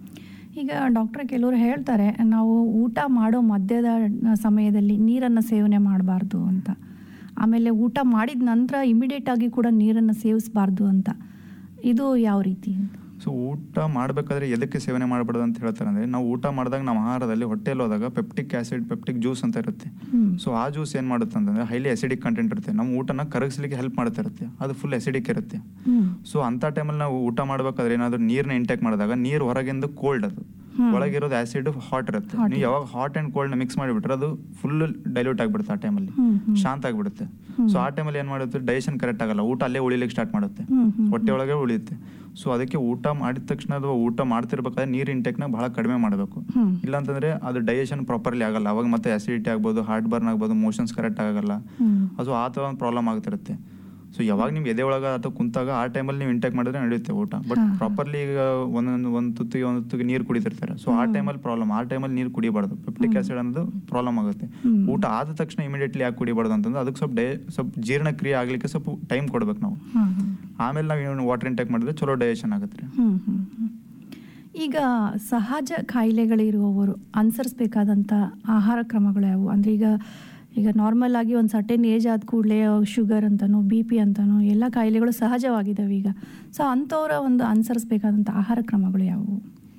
ಈಗ ಡಾಕ್ಟರ್ ಕೆಲವರು ಹೇಳ್ತಾರೆ ನಾವು ಊಟ ಮಾಡೋ ಮಧ್ಯದ ಸಮಯದಲ್ಲಿ ನೀರನ್ನು ಸೇವನೆ ಮಾಡಬಾರ್ದು ಅಂತ ಆಮೇಲೆ ಊಟ ಮಾಡಿದ ನಂತರ ಇಮಿಡಿಯೇಟ್ ಆಗಿ ಕೂಡ ನೀರನ್ನು ಸೇವಿಸಬಾರ್ದು ಅಂತ ಇದು ಯಾವ ರೀತಿ ಅಂತ ಸೊ ಊಟ ಮಾಡಬೇಕಾದ್ರೆ ಎದಕ್ಕೆ ಸೇವನೆ ಮಾಡಬಾರ್ದು ಅಂತ ಹೇಳ್ತಾರೆ ಅಂದರೆ ನಾವು ಊಟ ಮಾಡಿದಾಗ ನಮ್ಮ ಆಹಾರದಲ್ಲಿ ಹೊಟ್ಟೆಯಲ್ಲಿ ಹೋದಾಗ ಪೆಪ್ಟಿಕ್ ಆ್ಯಸಿಡ್ ಪೆಪ್ಟಿಕ್ ಜ್ಯೂಸ್ ಅಂತ ಇರುತ್ತೆ ಹ್ಮ್. ಸೊ ಆ ಜ್ಯೂಸ್ ಏನು ಮಾಡುತ್ತೆ ಅಂತಂದರೆ ಹೈಲಿ ಅಸಿಡಿಕ್ ಕಂಟೆಂಟ್ ಇರುತ್ತೆ ನಮ್ಮ ಊಟನ ಕರಗಿಸ್ಲಿಕ್ಕೆ ಹೆಲ್ಪ್ ಮಾಡ್ತಾ ಇರುತ್ತೆ ಅದು ಫುಲ್ ಅಸಿಡಿಕ್ ಇರುತ್ತೆ ಹ್ಮ್. ಸೊ ಅಂಥ ಟೈಮಲ್ಲಿ ನಾವು ಊಟ ಮಾಡಬೇಕಾದ್ರೆ ಏನಾದರೂ ನೀರನ್ನ ಇಂಟೇಕ್ ಮಾಡಿದಾಗ ನೀರು ಹೊರಗಿಂದ ಕೋಲ್ಡ್ ಅದು ಹ್ಮ್. ಒಳಗಿರೋದು ಆಸಿಡ್ ಹಾಟ್ ಇರುತ್ತೆ Hot ನೀವು ಯಾವಾಗ ಹಾಟ್ ಆ್ಯಂಡ್ ಕೋಲ್ಡ್ನ ಮಿಕ್ಸ್ ಮಾಡಿಬಿಟ್ರೆ ಅದು ಫುಲ್ ಡೈಲ್ಯೂಟ್ ಆಗಿಬಿಡುತ್ತೆ ಆ ಟೈಮಲ್ಲಿ ಹ್ಮ್, ಹ್ಮ್. ಶಾಂತ ಆಗಿಬಿಡುತ್ತೆ ಹ್ಮ್. ಸೊ ಆ ಟೈಮಲ್ಲಿ ಏನು ಮಾಡುತ್ತೆ ಡೈಜೆಷನ್ ಕರೆಕ್ಟ್ ಆಗಲ್ಲ ಊಟ ಅಲ್ಲೇ ಉಳಿಲಿಕ್ಕೆ ಸ್ಟಾರ್ಟ್ ಮಾಡುತ್ತೆ ಹ್ಮ್, ಹ್ಮ್, ಹೊಟ್ಟೆ ಒಳಗೆ ಉಳಿಯುತ್ತೆ ಸೊ ಅದಕ್ಕೆ ಊಟ ಮಾಡಿದ ತಕ್ಷಣ ಅಥವಾ ಊಟ ಮಾಡ್ತಿರ್ಬೇಕಾದ್ರೆ ನೀರು ಇಂಟೇಕ್ನ ಬಹಳ ಕಡಿಮೆ ಮಾಡಬೇಕು ಹ್ಮ್. ಇಲ್ಲಾಂತಂದ್ರೆ ಅದು ಡೈಜೆಷನ್ ಪ್ರಾಪರ್ಲಿ ಆಗಲ್ಲ ಅವಾಗ ಮತ್ತೆ ಅಸಿಡಿಟಿ ಆಗ್ಬೋದು ಹಾರ್ಟ್ ಬರ್ನ್ ಆಗ್ಬೋದು ಮೋಷನ್ಸ್ ಕರೆಕ್ಟ್ ಆಗಲ್ಲ ಹ್ಮ್. ಅದು ಆ ಥರ ಒಂದು ಪ್ರಾಬ್ಲಮ್ ಆಗ್ತಿರುತ್ತೆ ಸೊ ಯಾವಾಗ ನಿಮ್ಗೆ ಎದೆ ಒಳಗ ಅಥವಾ ಕುಂತಾಗ ಆ ಟೈಮಲ್ಲಿ ನೀವು ಇಂಟೇಕ್ ಮಾಡಿದ್ರೆ ನಡೆಯುತ್ತೆ ಊಟ ಬಟ್ ಹಾ. ಪ್ರಾಪರ್ಲಿ ಈಗ ಒಂದೊಂದು ಒಂದು ತುತ್ತಿಗೆ ಒಂದು ತುತ್ತಿಗೆ ನೀರು ಕುಡಿತಿರ್ತಾರೆ ಸೊ ಆ ಹ್ಮ್. ಟೈಮಲ್ಲಿ ಪ್ರಾಬ್ಲಮ್ ಆ ಟೈಮಲ್ಲಿ ನೀರು ಕುಡಿಬಾರ್ದು ಪೆಪ್ಟಿಕ್ ಹ್ಮ್. ಆಸಿಡ್ ಅನ್ನೋದು ಪ್ರಾಬ್ಲಮ್ ಆಗುತ್ತೆ ಹ್ಮ್. ಊಟ ಆದ ತಕ್ಷಣ ಇಮಿಡಿಯೇಟ್ಲಿ ಯಾಕೆ ಕುಡಿಬಾರ್ದು ಅಂತಂದ್ರೆ ಅದಕ್ಕೆ ಸ್ವಲ್ಪ ಡೇ ಸ್ವಲ್ಪ ಜೀರ್ಣಕ್ರಿಯೆ ಆಗ್ಲಿಕ್ಕೆ ಸ್ವಲ್ಪ ಟೈಮ್ ಕೊಡ್ಬೇಕು ನಾವು ಹಾಂ ಹಾಂ ಆಮೇಲೆ ನಾವು ಏನು ವಾಟರ್ ಇಂಟೇಕ್ ಮಾಡಿದ್ರೆ ಚಲೋ ಡೈಜೆಷನ್ ಆಗುತ್ತೆ ರೀ ಹ್ಮ್, ಹ್ಮ್, ಹ್ಮ್. ಈಗ ಸಹಜ ಕಾಯಿಲೆಗಳಿರುವವರು ಅನುಸರಿಸ್ಬೇಕಾದಂಥ ಆಹಾರ ಕ್ರಮಗಳು ಯಾವುವು ಅಂದರೆ ಈಗ ಈಗ ನಾರ್ಮಲ್ ಆಗಿ ಒಂದು ಸರ್ಟೆನ್ ಏಜ್ ಆದ ಕೂಡಲೇ ಶುಗರ್ ಅಂತನೋ ಬಿ ಪಿ ಅಂತನೋ ಎಲ್ಲ ಕಾಯಿಲೆಗಳು ಸಹಜವಾಗಿದ್ದಾವೆ ಈಗ ಸೊ ಅಂಥವರ ಒಂದು ಅನುಸರಿಸ್ಬೇಕಾದಂಥ ಆಹಾರ ಕ್ರಮಗಳು ಯಾವುವು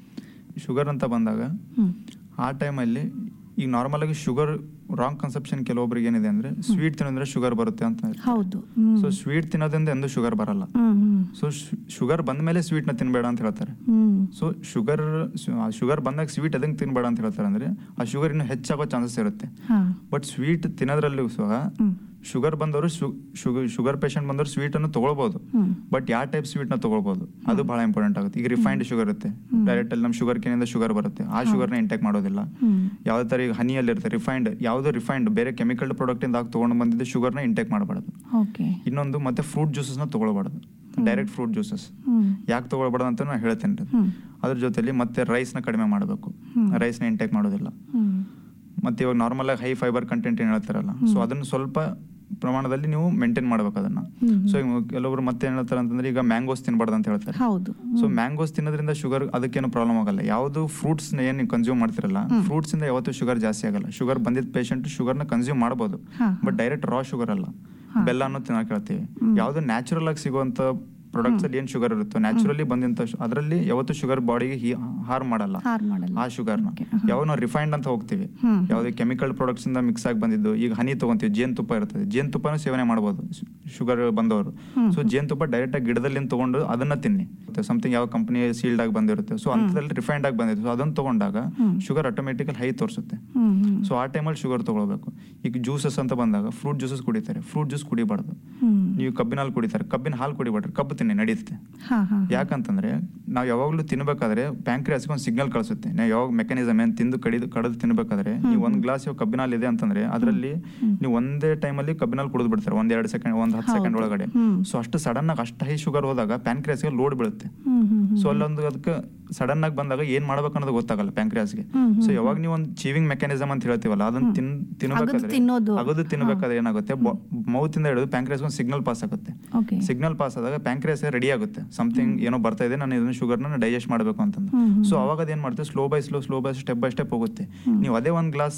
ಶುಗರ್ ಅಂತ ಬಂದಾಗ ಹ್ಞೂ ಆ ಟೈಮಲ್ಲಿ ಈಗ ನಾರ್ಮಲ್ ಆಗಿ ಶುಗರ್ ರಾಂಗ್ ಕನ್ಸೆಪ್ಷನ್ ಕೆಲವೊಬ್ರಿಗೆ ಏನಿದೆ ಅಂದ್ರೆ ಸ್ವೀಟ್ ತಿನ್ನೋದ್ರೆ ಶುಗರ್ ಬರುತ್ತೆ ಅಂತ ಹೌದು ಹ್ಮ್. ಸೊ ಸ್ವೀಟ್ ತಿನ್ನೋದ್ರಿಂದ ಎಂದೂ ಶುಗರ್ ಬರಲ್ಲ ಹ್ಮ್ ಹ್ಮ್ ಸೊ ಶುಗರ್ ಬಂದ ಮೇಲೆ ಸ್ವೀಟ್ನ ತಿನ್ಬೇಡ ಅಂತ ಹೇಳ್ತಾರೆ ಹ್ಮ್ ಸೊ ಶುಗರ್ ಶುಗರ್ ಬಂದಾಗ ಸ್ವೀಟ್ ಎದಂಗೆ ತಿನ್ಬೇಡ ಅಂತ ಹೇಳ್ತಾರೆ ಅಂದ್ರೆ ಆ ಶುಗರ್ ಇನ್ನು ಹೆಚ್ಚಾಗೋ ಚಾನ್ಸಸ್ ಇರುತ್ತೆ ಹಾ ಬಟ್ ಸ್ವೀಟ್ ತಿನ್ನೋದ್ರಲ್ಲೂ ಸಹ ಹ್ಮ್ ಶುಗರ್ ಬಂದವರು ಶುಗರ್ ಶುಗರ್ ಪೇಷಂಟ್ ಬಂದವರು ಸ್ವೀಟ್ ಅನ್ನು ತಗೊಳ್ಬಹುದು ಹ್ಮ್ ಬಟ್ ಯಾವ ಟೈಪ್ ಸ್ವೀಟ್ ನ ತಗೊಳ್ಬಹುದು ಅದು ಬಹಳ ಇಂಪಾರ್ಟೆಂಟ್ ಆಗುತ್ತೆ ಈಗ ರಿಫೈನ್ಡ್ ಶುಗರ್ ಇರುತ್ತೆ ಹ್ಮ್. ಡೈರೆಕ್ಟ್ ಅಲ್ಲಿ ನಮ್ಮ ಶುಗರ್ ಕೇನಿಂದ ಶುಗರ್ ಬರುತ್ತೆ ಆ ಹೌದು. ಶುಗರ್ನ ಇಂಟೇಕ್ ಮಾಡೋದಿಲ್ಲ ಹ್ಮ್ ಯಾವ್ದೇ ತರ ಈಗ ಹನಿಯಲ್ಲಿ ಇರುತ್ತೆ ರಿಫೈನ್ಡ್ ಯಾವ್ದು ರಿಫೈನ್ಡ್ ಬೇರೆ ಕೆಮಿಕಲ್ ಪ್ರಾಡಕ್ಟ್ ಇಂದ ತಗೊಂಡು ಬಂದಿದ್ದು ಶುಗರ್ನ ಇಂಟೇಕ್ ಮಾಡಬಾರ್ದು ಓಕೆ ಇನ್ನೊಂದು ಮತ್ತೆ ಫ್ರೂಟ್ ಜ್ಯೂಸಸ್ನ ತಗೊಳ್ಬಾರ್ದು ಡೈರೆಕ್ಟ್ ಫ್ರೂಟ್ ಜ್ಯೂಸಸ್ ಹ್ಮ್ ಯಾಕೆ ತಗೊಳ್ಬಾರ್ದು ಅಂತ ನಾನು ಹೇಳ್ತೇನೆ ರೀ. ಹ್ಮ್ ಅದ್ರ ಜೊತೆಲಿ ಮತ್ತೆ ರೈಸ್ನ ಕಡಿಮೆ ಮಾಡಬೇಕು ಹ್ಮ್. ರೈಸ್ನ ಇಂಟೇಕ್ ಮಾಡೋದಿಲ್ಲ ಹ್ಮ್ ಮತ್ತೆ ಇವಾಗ ನಾರ್ಮಲ್ ಆಗಿ ಹೈ ಫೈಬರ್ ಕಂಟೆಂಟ್ ಏನು ಹೇಳ್ತಾರಲ್ಲ ಹ್ಮ್. ಸೊ ಅದನ್ನು ಸ್ವಲ್ಪ ಪ್ರಮಾಣದಲ್ಲಿ ನೀವು ಮೇಂಟೈನ್ ಮಾಡ್ಬೇಕು ಅದನ್ನ ಹ್ಮ್. ಸೊ ಕೆಲವೊಬ್ರು ಮತ್ತೆ ಏನ್ ಹೇಳ್ತಾರೆ ಅಂತಂದ್ರೆ ಈಗ ಮ್ಯಾಂಗೋಸ್ ತಿನ್ಬಾರ್ದು ಅಂತ ಹೇಳ್ತಾರೆ ಹೌದು ಸೊ ಹ್ಮ್. ಮ್ಯಾಂಗೋಸ್ ತಿನ್ನೋದ್ರಿಂದ ಶುಗರ್ ಅದಕ್ಕೇನು ಪ್ರಾಬ್ಲಮ್ ಆಗಲ್ಲ ಯಾವುದು ಫ್ರೂಟ್ಸ್ ಏನು ನೀವು ಕನ್ಸ್ಯೂಮ್ ಮಾಡ್ತಿರಲ್ಲ ಹ್ಮ್. ಫ್ರೂಟ್ಸ್ ಇಂದ ಯಾವತ್ತೂ ಶುಗರ್ ಜಾಸ್ತಿ ಆಗಲ್ಲ ಶುಗರ್ ಬಂದಿದ್ದ ಪೇಷಂಟ್ ಶುಗರ್ನ ಕನ್ಸ್ಯೂಮ್ ಮಾಡ್ಬೋದು ಹಾ, ಬಟ್ ಹಾ. ಡೈರೆಕ್ಟ್ ರಾ ಶುಗರ್ ಅಲ್ಲ ಹಾ. ಬೆಲ್ಲನೂ ತಿನ್ನಕ್ ಹೇಳ್ತೀವಿ ಹ್ಮ್. ಯಾವ್ದು ನ್ಯಾಚುರಲ್ ಆಗಿ ಸಿಗುವಂತ ಪ್ರಾಡಕ್ಟ್ಸ್ ಅಲ್ಲಿ ಏನ್ ಶುಗರ್ ಇರುತ್ತೋ ನ್ಯಾಚುರಲಿ ಬಂದಂತ ಅದರಲ್ಲಿ ಯಾವತ್ತೂ ಶುಗರ್ ಬಾಡಿಗೆ ಹಾರ್ಮ್ ಮಾಡಲ್ಲ ಹಾರ್ ಮಾಡಲ್ಲ ಆ ಶುಗರ್ನ Okay, ಆಹಾ. ಯಾವ ನಾವು ರಿಫೈನ್ಡ್ ಅಂತ ಹೋಗ್ತೀವಿ ಹ್ಮ್. ಯಾವುದೇ ಕೆಮಿಕಲ್ ಪ್ರಾಡಕ್ಟ್ಸ್ ಇಂದ ಮಿಕ್ಸ್ ಆಗಿ ಬಂದಿದ್ದು ಈಗ ಹನಿ ತಗೊಂತೀವಿ ಜೇನುತುಪ್ಪ ಇರ್ತದೆ ಜೇನುತುಪ್ಪನೂ ಸೇವನೆ ಮಾಡ್ಬೋದು ಶುಗರ್ ಬಂದವರು ಹ್ಮ್. ಸೊ ಜೇನುತುಪ್ಪ ಡೈರೆಕ್ಟ್ ಆಗಿ ಗಿಡದಲ್ಲಿ ತಗೊಂಡು ಅದನ್ನ ತಿನ್ನಿ ಸಮಥಿಂಗ್ ಯಾವ ಕಂಪನಿ ಸೀಲ್ಡ್ ಆಗಿ ಬಂದಿರುತ್ತೆ ಸೊ ಅಂತದಲ್ಲಿ ರಿಫೈನ್ಡ್ ಆಗಿ ಬಂದಿರುತ್ತೆ ಸೊ ಅದನ್ನ ತಗೊಂಡಾಗ ಹ್ಮ್. ಶುಗರ್ ಆಟೋಮೆಟಿಕಲ್ ಹೈ ತೋರಿಸುತ್ತೆ ಹ್ಮ್ ಹ್ಮ್ ಸೊ ಆ ಟೈಮಲ್ಲಿ ಶುಗರ್ ತಗೊಳ್ಬೇಕು ಈಗ ಜ್ಯೂಸಸ್ ಅಂತ ಬಂದಾಗ ಫ್ರೂಟ್ ಜ್ಯೂಸಸ್ ಕುಡಿತಾರೆ ಫ್ರೂಟ್ ಜ್ಯೂಸ್ ಕುಡಿಬಾರ್ದು ಹ್ಮ್ ನೀವು ಕಬ್ಬಿನ ಹಾಲು ಕುಡಿತಾರೆ ಕಬ್ಬಿನ ಹಾಲು ಕುಡಿಬಾರ್ದು ಕಬ್ಬು ತಿನ್ನಿ ನಡೆಯುತ್ತೆ ಹಾ ಹಾ ಯಾಕಂತಂದ್ರೆ ನಾವು ಯಾವಾಗಲೂ ತಿನ್ಬೇಕಾದ್ರೆ ಪ್ಯಾಂಕ್ರಿಯಾಸ್ಗೆ ಒಂದು ಸಿಗ್ನಲ್ ಕಳಿಸುತ್ತೆ ನಾವು ಯಾವಾಗ ಮೆಕ್ಯಾನಿಸಮ್ ಏನು ತಿಂದು ಕಡಿದು ಕಡಿದು ತಿನ್ಬೇಕಾದ್ರೆ ನೀವು ಒಂದು ಗ್ಲಾಸ್ ಕಬ್ಬಿನ ಹಾಲು ಇದೆ ಅಂತಂದ್ರೆ ಅದರಲ್ಲಿ ನೀವು ಒಂದೇ ಟೈಮಲ್ಲಿ ಕಬ್ಬಿನ ಹಾಲು ಕುಡಿದು ಬಿಡ್ತಾರೆ ಒಂದ್ ಎರಡು ಸೆಕೆಂಡ್ ಒಂದ್ ಹತ್ತು ಹೌದು. ಸೆಕೆಂಡ್ ಒಳಗಡೆ ಹ್ಮ್. ಸೊ ಅಷ್ಟು ಸಡನ್ ಆಗಿ ಅಷ್ಟು ಹೈ ಶುಗರ್ ಹೋದಾಗ ಪ್ಯಾಂಕ್ರಿಯಾಸ್ಗೆ ಲೋಡ್ ಬೀಳುತ್ತೆ ಹ್ಮ್ ಹ್ಮ್ ಹ್ಮ್ ಸೊ ಅಲ್ಲೊಂದು ಅದಕ್ಕೆ ಸಡನ್ ಆಗಿ ಬಂದಾಗ ಏನ್ ಮಾಡ್ಬೇಕು ಅನ್ನೋದು ಗೊತ್ತಾಗಲ್ಲ ಪ್ಯಾಂಕ್ರಿಯಾಸ್ಗೆ ಹ್ಮ್, ಹ್ಮ್, ಸೊ ಯಾವಾಗ ನೀವು ಒಂದು ಚೀವಿಂಗ್ ಮೆಕ್ಯಾನಿಸಮ್ ಅಂತ ಹೇಳ್ತೀವಲ್ಲ ಅದನ್ನ ತಿನ್ ತಿನ್ಬೇಕಾದ್ರೆ ತಿನ್ನೋದು. ಅಗದು ತಿನ್ಬೇಕಾದ್ರೆ ಏನಾಗುತ್ತೆ ಮೌತ್ ಇಂದ ಹಿಡಿದು ಪ್ಯಾಂಕ್ರಿಯಾಸ್ ಒಂದು ಸಿಗ್ನಲ್ ಪಾಸ್ ಆಗುತ್ತೆ ಓಕೆ ಸಿಗ್ನಲ್ ಪಾಸ್ ಆದಾಗ ಪ್ಯಾಂಕ್ರಿಯಾಸ್ ರೆಡಿ ಆಗುತ್ತೆ ಸಮಥಿಂಗ್ ಏನೋ ಬರ್ತಾ ಇದೆ ನಾನು ಇದನ್ನ ಶುಗರ್ನ ಡೈಜೆಸ್ಟ್ ಮಾಡಬೇಕು ಅಂತಂದು ಹ್ಮ್, ಹ್ಮ್. ಸೊ ಅವಾಗ ಅದೇನ್ ಮಾಡ್ತೇವೆ slow by slow slow by step by step ಹೋಗುತ್ತೆ ಹ್ಮ್. ನೀವು ಅದೇ ಒಂದು ಗ್ಲಾಸ್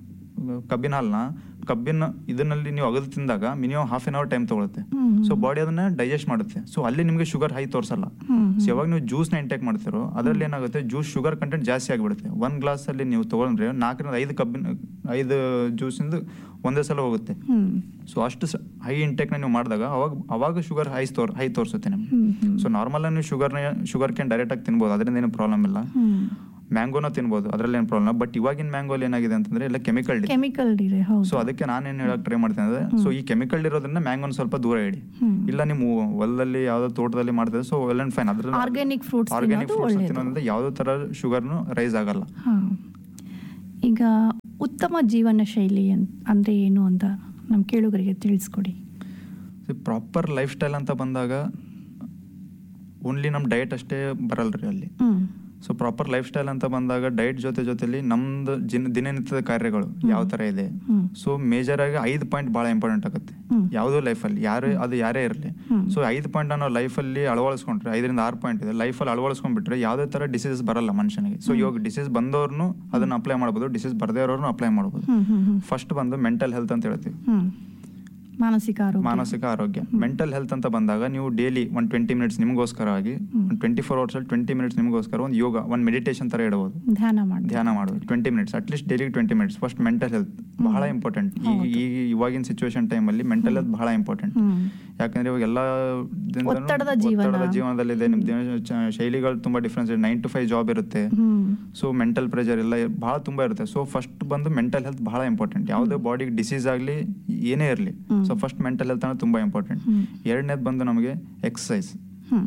ಕಬ್ಬಿನ ಹಾಲ್ನ ಕಬ್ಬಿನ ಇದನ್ನಲ್ಲಿ ನೀವು ಅಗದು ತಿಂದಾಗ minimum half an hour time ತಗೊಳುತ್ತೆ ಹ್ಮ್, ಸೊ ಬಾಡಿ ಅದನ್ನ ಡೈಜೆಸ್ಟ್ ಮಾಡುತ್ತೆ ಸೊ ಅಲ್ಲಿ ನಿಮಗೆ ಶುಗರ್ ಹೈ ತೋರಿಸಲ್ಲ ಹ್ಮ್, ಹ್ಮ್. ಸೊ ಯಾವಾಗ ನೀವು ಜ್ಯೂಸ್ನ ಇಂಟೇಕ್ ಮಾಡ್ತಿರೋ ಅದರಲ್ಲಿ ಏನಾಗುತ್ತೆ ಜ್ಯೂಸ್ ಶುಗರ್ ಕಂಟೆಂಟ್ ಜಾಸ್ತಿ ಆಗಿಬಿಡುತ್ತೆ ಒಂದು ಗ್ಲಾಸಲ್ಲಿ ನೀವು ತಗೊಂಡ್ರೆ ನಾಲ್ಕರಿಂದ ಐದು ಕಬ್ಬಿನ ಐದು ಜ್ಯೂಸಿಂದ ಒಂದೇ ಸಲ ಹೋಗುತ್ತೆ ಹ್ಮ್ ಸೊ ಅಷ್ಟು ಹೈ ಇಂಟೇಕ್ನ ನೀವು ಮಾಡಿದಾಗ ಅವಾಗ ಅವಾಗ ಶುಗರ್ ಹೈ ತೋರ್ ಹೈ ತೋರಿಸುತ್ತೆ ನಿಮ್ಗೆ ಹ್ಮ್ ಹ್ಮ್ ಸೊ ನಾರ್ಮಲ್ ನೀವು ಶುಗರ್ನ ಶುಗರ್ ಕ್ಯಾನ್ ಡೈರೆಕ್ಟ್ ಆಗಿ ತಿನ್ಬೋದು ಅದರಿಂದ ಏನು ಪ್ರಾಬ್ಲಮ್ ಇಲ್ಲ ಹ್ಮ್ ಮ್ಯಾಂಗೋನ ತಿನ್ಬೋದು ಅದ್ರಲ್ಲಿ ಏನು ಪ್ರಾಬ್ಲಮ್ ಬಟ್ ಇವಾಗಿನ ಮ್ಯಾಂಗೋಲಿ ಏನಾಗಿದೆ ಅಂತಂದ್ರೆ ಎಲ್ಲ ಕೆಮಿಕಲ್ ಕೆಮಿಕಲ್ ಇದೆ ಹೌದು ಸೊ ಅದಕ್ಕೆ ನಾನೇನು ಹೇಳಕ್ ಟ್ರೈ ಮಾಡ್ತೀನಿ ಅಂದ್ರೆ ಸೊ ಈ ಕೆಮಿಕಲ್ ಇರೋದ್ರಿಂದ ಮ್ಯಾಂಗೋನ ಸ್ವಲ್ಪ ದೂರ ಇಡಿ ಹ್ಮ್. ಇಲ್ಲ ನೀವು ಹೊಲದಲ್ಲಿ ಯಾವ್ದೋ ತೋಟದಲ್ಲಿ ಮಾಡ್ತಾರೆ ಸೊ ವೆಲ್ ಅಂಡ್ ಫೈನ್ ಅದ್ರ Organic fruits ಆರ್ಗ್ಯಾನಿಕ್ ತಿನ್ನೋದು ಫ್ರೂಟ್ಸ್ ಒಳ್ಳೇದು. ತಿನ್ನೋದ್ರಿಂದ ಯಾವುದೇ ತರ ಶುಗರ್ನು ರೈಸ್ ಆಗಲ್ಲ ಹಾ ಈಗ ಉತ್ತಮ ಜೀವನ ಶೈಲಿ ಅನ್- ಅಂದ್ರೆ ಏನು ಅಂತ ನಮ್ಮ ಕೇಳುಗರಿಗೆ ತಿಳಿಸ್ಕೊಡಿ ಪ್ರಾಪರ್ ಲೈಫ್ ಸ್ಟೈಲ್ ಅಂತ ಬಂದಾಗ ಓನ್ಲಿ ನಮ್ಮ ಡಯಟ್ ಅಷ್ಟೇ ಬರಲ್ರಿ ಅಲ್ಲಿ ಹ್ಮ್ ಸೊ ಪ್ರಾಪರ್ ಲೈಫ್ ಸ್ಟೈಲ್ ಅಂತ ಬಂದಾಗ ಡಯಟ್ ಜೊತೆ ಜೊತೆಲಿ ನಮ್ದು ಜಿನ್ ದಿನನಿತ್ಯದ ಕಾರ್ಯಗಳು ಯಾವ ತರ ಇದೆ ಹ್ಮ್. ಸೊ ಮೇಜರ್ ಆಗಿ ಐದು ಪಾಯಿಂಟ್ ಬಹಳ ಇಂಪಾರ್ಟೆಂಟ್ ಆಗುತ್ತೆ ಹ್ಮ್. ಯಾವುದೋ ಲೈಫಲ್ಲಿ ಯಾರು ಅದು ಯಾರೇ ಇರಲಿ ಹ್ಮ್. ಸೊ ಐದು ಪಾಯಿಂಟ್ ನಾವು ಲೈಫಲ್ಲಿ ಅಳವಡಿಸ್ಕೊಂಡ್ರೆ ಐದರಿಂದ ಆರು ಪಾಯಿಂಟ್ ಇದೆ ಲೈಫಲ್ಲಿ ಅಳವಡಿಸ್ಕೊಂಡ್ಬಿಟ್ರೆ ಯಾವುದೇ ತರ ಡಿಸೀಸ್ ಬರಲ್ಲ ಮನುಷ್ಯನಿಗೆ ಸೊ ಇವಾಗ ಡಿಸೀಸ್ ಬಂದವ್ರನ್ನು ಅದನ್ನ ಅಪ್ಲೈ ಮಾಡ್ಬೋದು ಡಿಸೀಸ್ ಬರ್ದೇ ಇರೋರ್ನು ಅಪ್ಲೈ ಮಾಡ್ಬೋದು ಹ್ಮ್ ಹ್ಮ್ ಹ್ಮ್ ಫಸ್ಟ್ ಬಂದು ಮೆಂಟಲ್ ಹೆಲ್ತ್ ಅಂತ ಹೇಳ್ತೀವಿ ಹ್ಮ್ ಮಾನಸಿಕ ಆರೋಗ್ಯ ಮಾನಸಿಕ ಆರೋಗ್ಯ ಮೆಂಟಲ್ ಹೆಲ್ತ್ ಅಂತ ಬಂದಾಗ ನೀವು ಡೈಲಿ ಒಂದು ಟ್ವೆಂಟಿ ಮಿನಿಟ್ಸ್ ನಿಮಗೋಸ್ಕರವಾಗಿ ಒಂದು ಟ್ವೆಂಟಿ ಫೋರ್ ಅವರ್ಸಲ್ಲಿ ಟ್ವೆಂಟಿ ಮಿನಿಟ್ಸ್ ನಿಮಗೋಸ್ಕರ ಒಂದು ಯೋಗ ಒಂದು ಮೆಡಿಟೇಷನ್ ತರ ಇಡಬಹುದು ಧ್ಯಾನ ಮಾಡಿ ಧ್ಯಾನ ಮಾಡೋದು twenty minutes at least daily twenty minutes first mental health ಬಹಳ ಇಂಪಾರ್ಟೆಂಟ್ ಈಗ ಹೌದು. ಈಗ ಇವಾಗಿನ ಸಿಚುವೇಶನ್ ಟೈಮಲ್ಲಿ ಮೆಂಟಲ್ ಹೆಲ್ತ್ ಬಹಳ ಇಂಪಾರ್ಟೆಂಟ್ ಹ್ಮ್ ಯಾಕಂದ್ರೆ ಇವಾಗ ಎಲ್ಲ ದಿನದಲ್ಲೂ ಒತ್ತಡದ ಜೀವನ. ಒತ್ತಡದ ಜೀವನದಲ್ಲಿದೆ ನಿಮ್ ದಿನ ಚ- ಶೈಲಿಗಳು ತುಂಬಾ ಡಿಫ್ರೆನ್ಸ್ ಇದೆ ನೈನ್ ಟು ಫೈವ್ ಜಾಬ್ ಇರುತ್ತೆ ಹ್ಮ್ ಸೊ ಮೆಂಟಲ್ ಪ್ರೆಷರ್ ಎಲ್ಲ ಬಹಳ ತುಂಬಾ ಇರುತ್ತೆ ಸೊ ಫಸ್ಟ್ ಬಂದು ಮೆಂಟಲ್ ಹೆಲ್ತ್ ಬಹಳ ಇಂಪಾರ್ಟೆಂಟ್ ಯಾವುದೇ ಬಾಡಿಗೆ ಡಿಸೀಸ್ ಆಗಲಿ ಏನೇ ಇರಲಿ ಹ್ಮ್. ಸೊ ಫಸ್ಟ್ ಮೆಂಟಲ್ ಹೆಲ್ತ್ ಅನ್ನೋದು ತುಂಬಾ ಇಂಪಾರ್ಟೆಂಟ್ ಹ್ಮ್. ಎರಡನೇದು ಬಂದು ನಮಗೆ ಎಕ್ಸಸೈಸ್ ಹ್ಮ್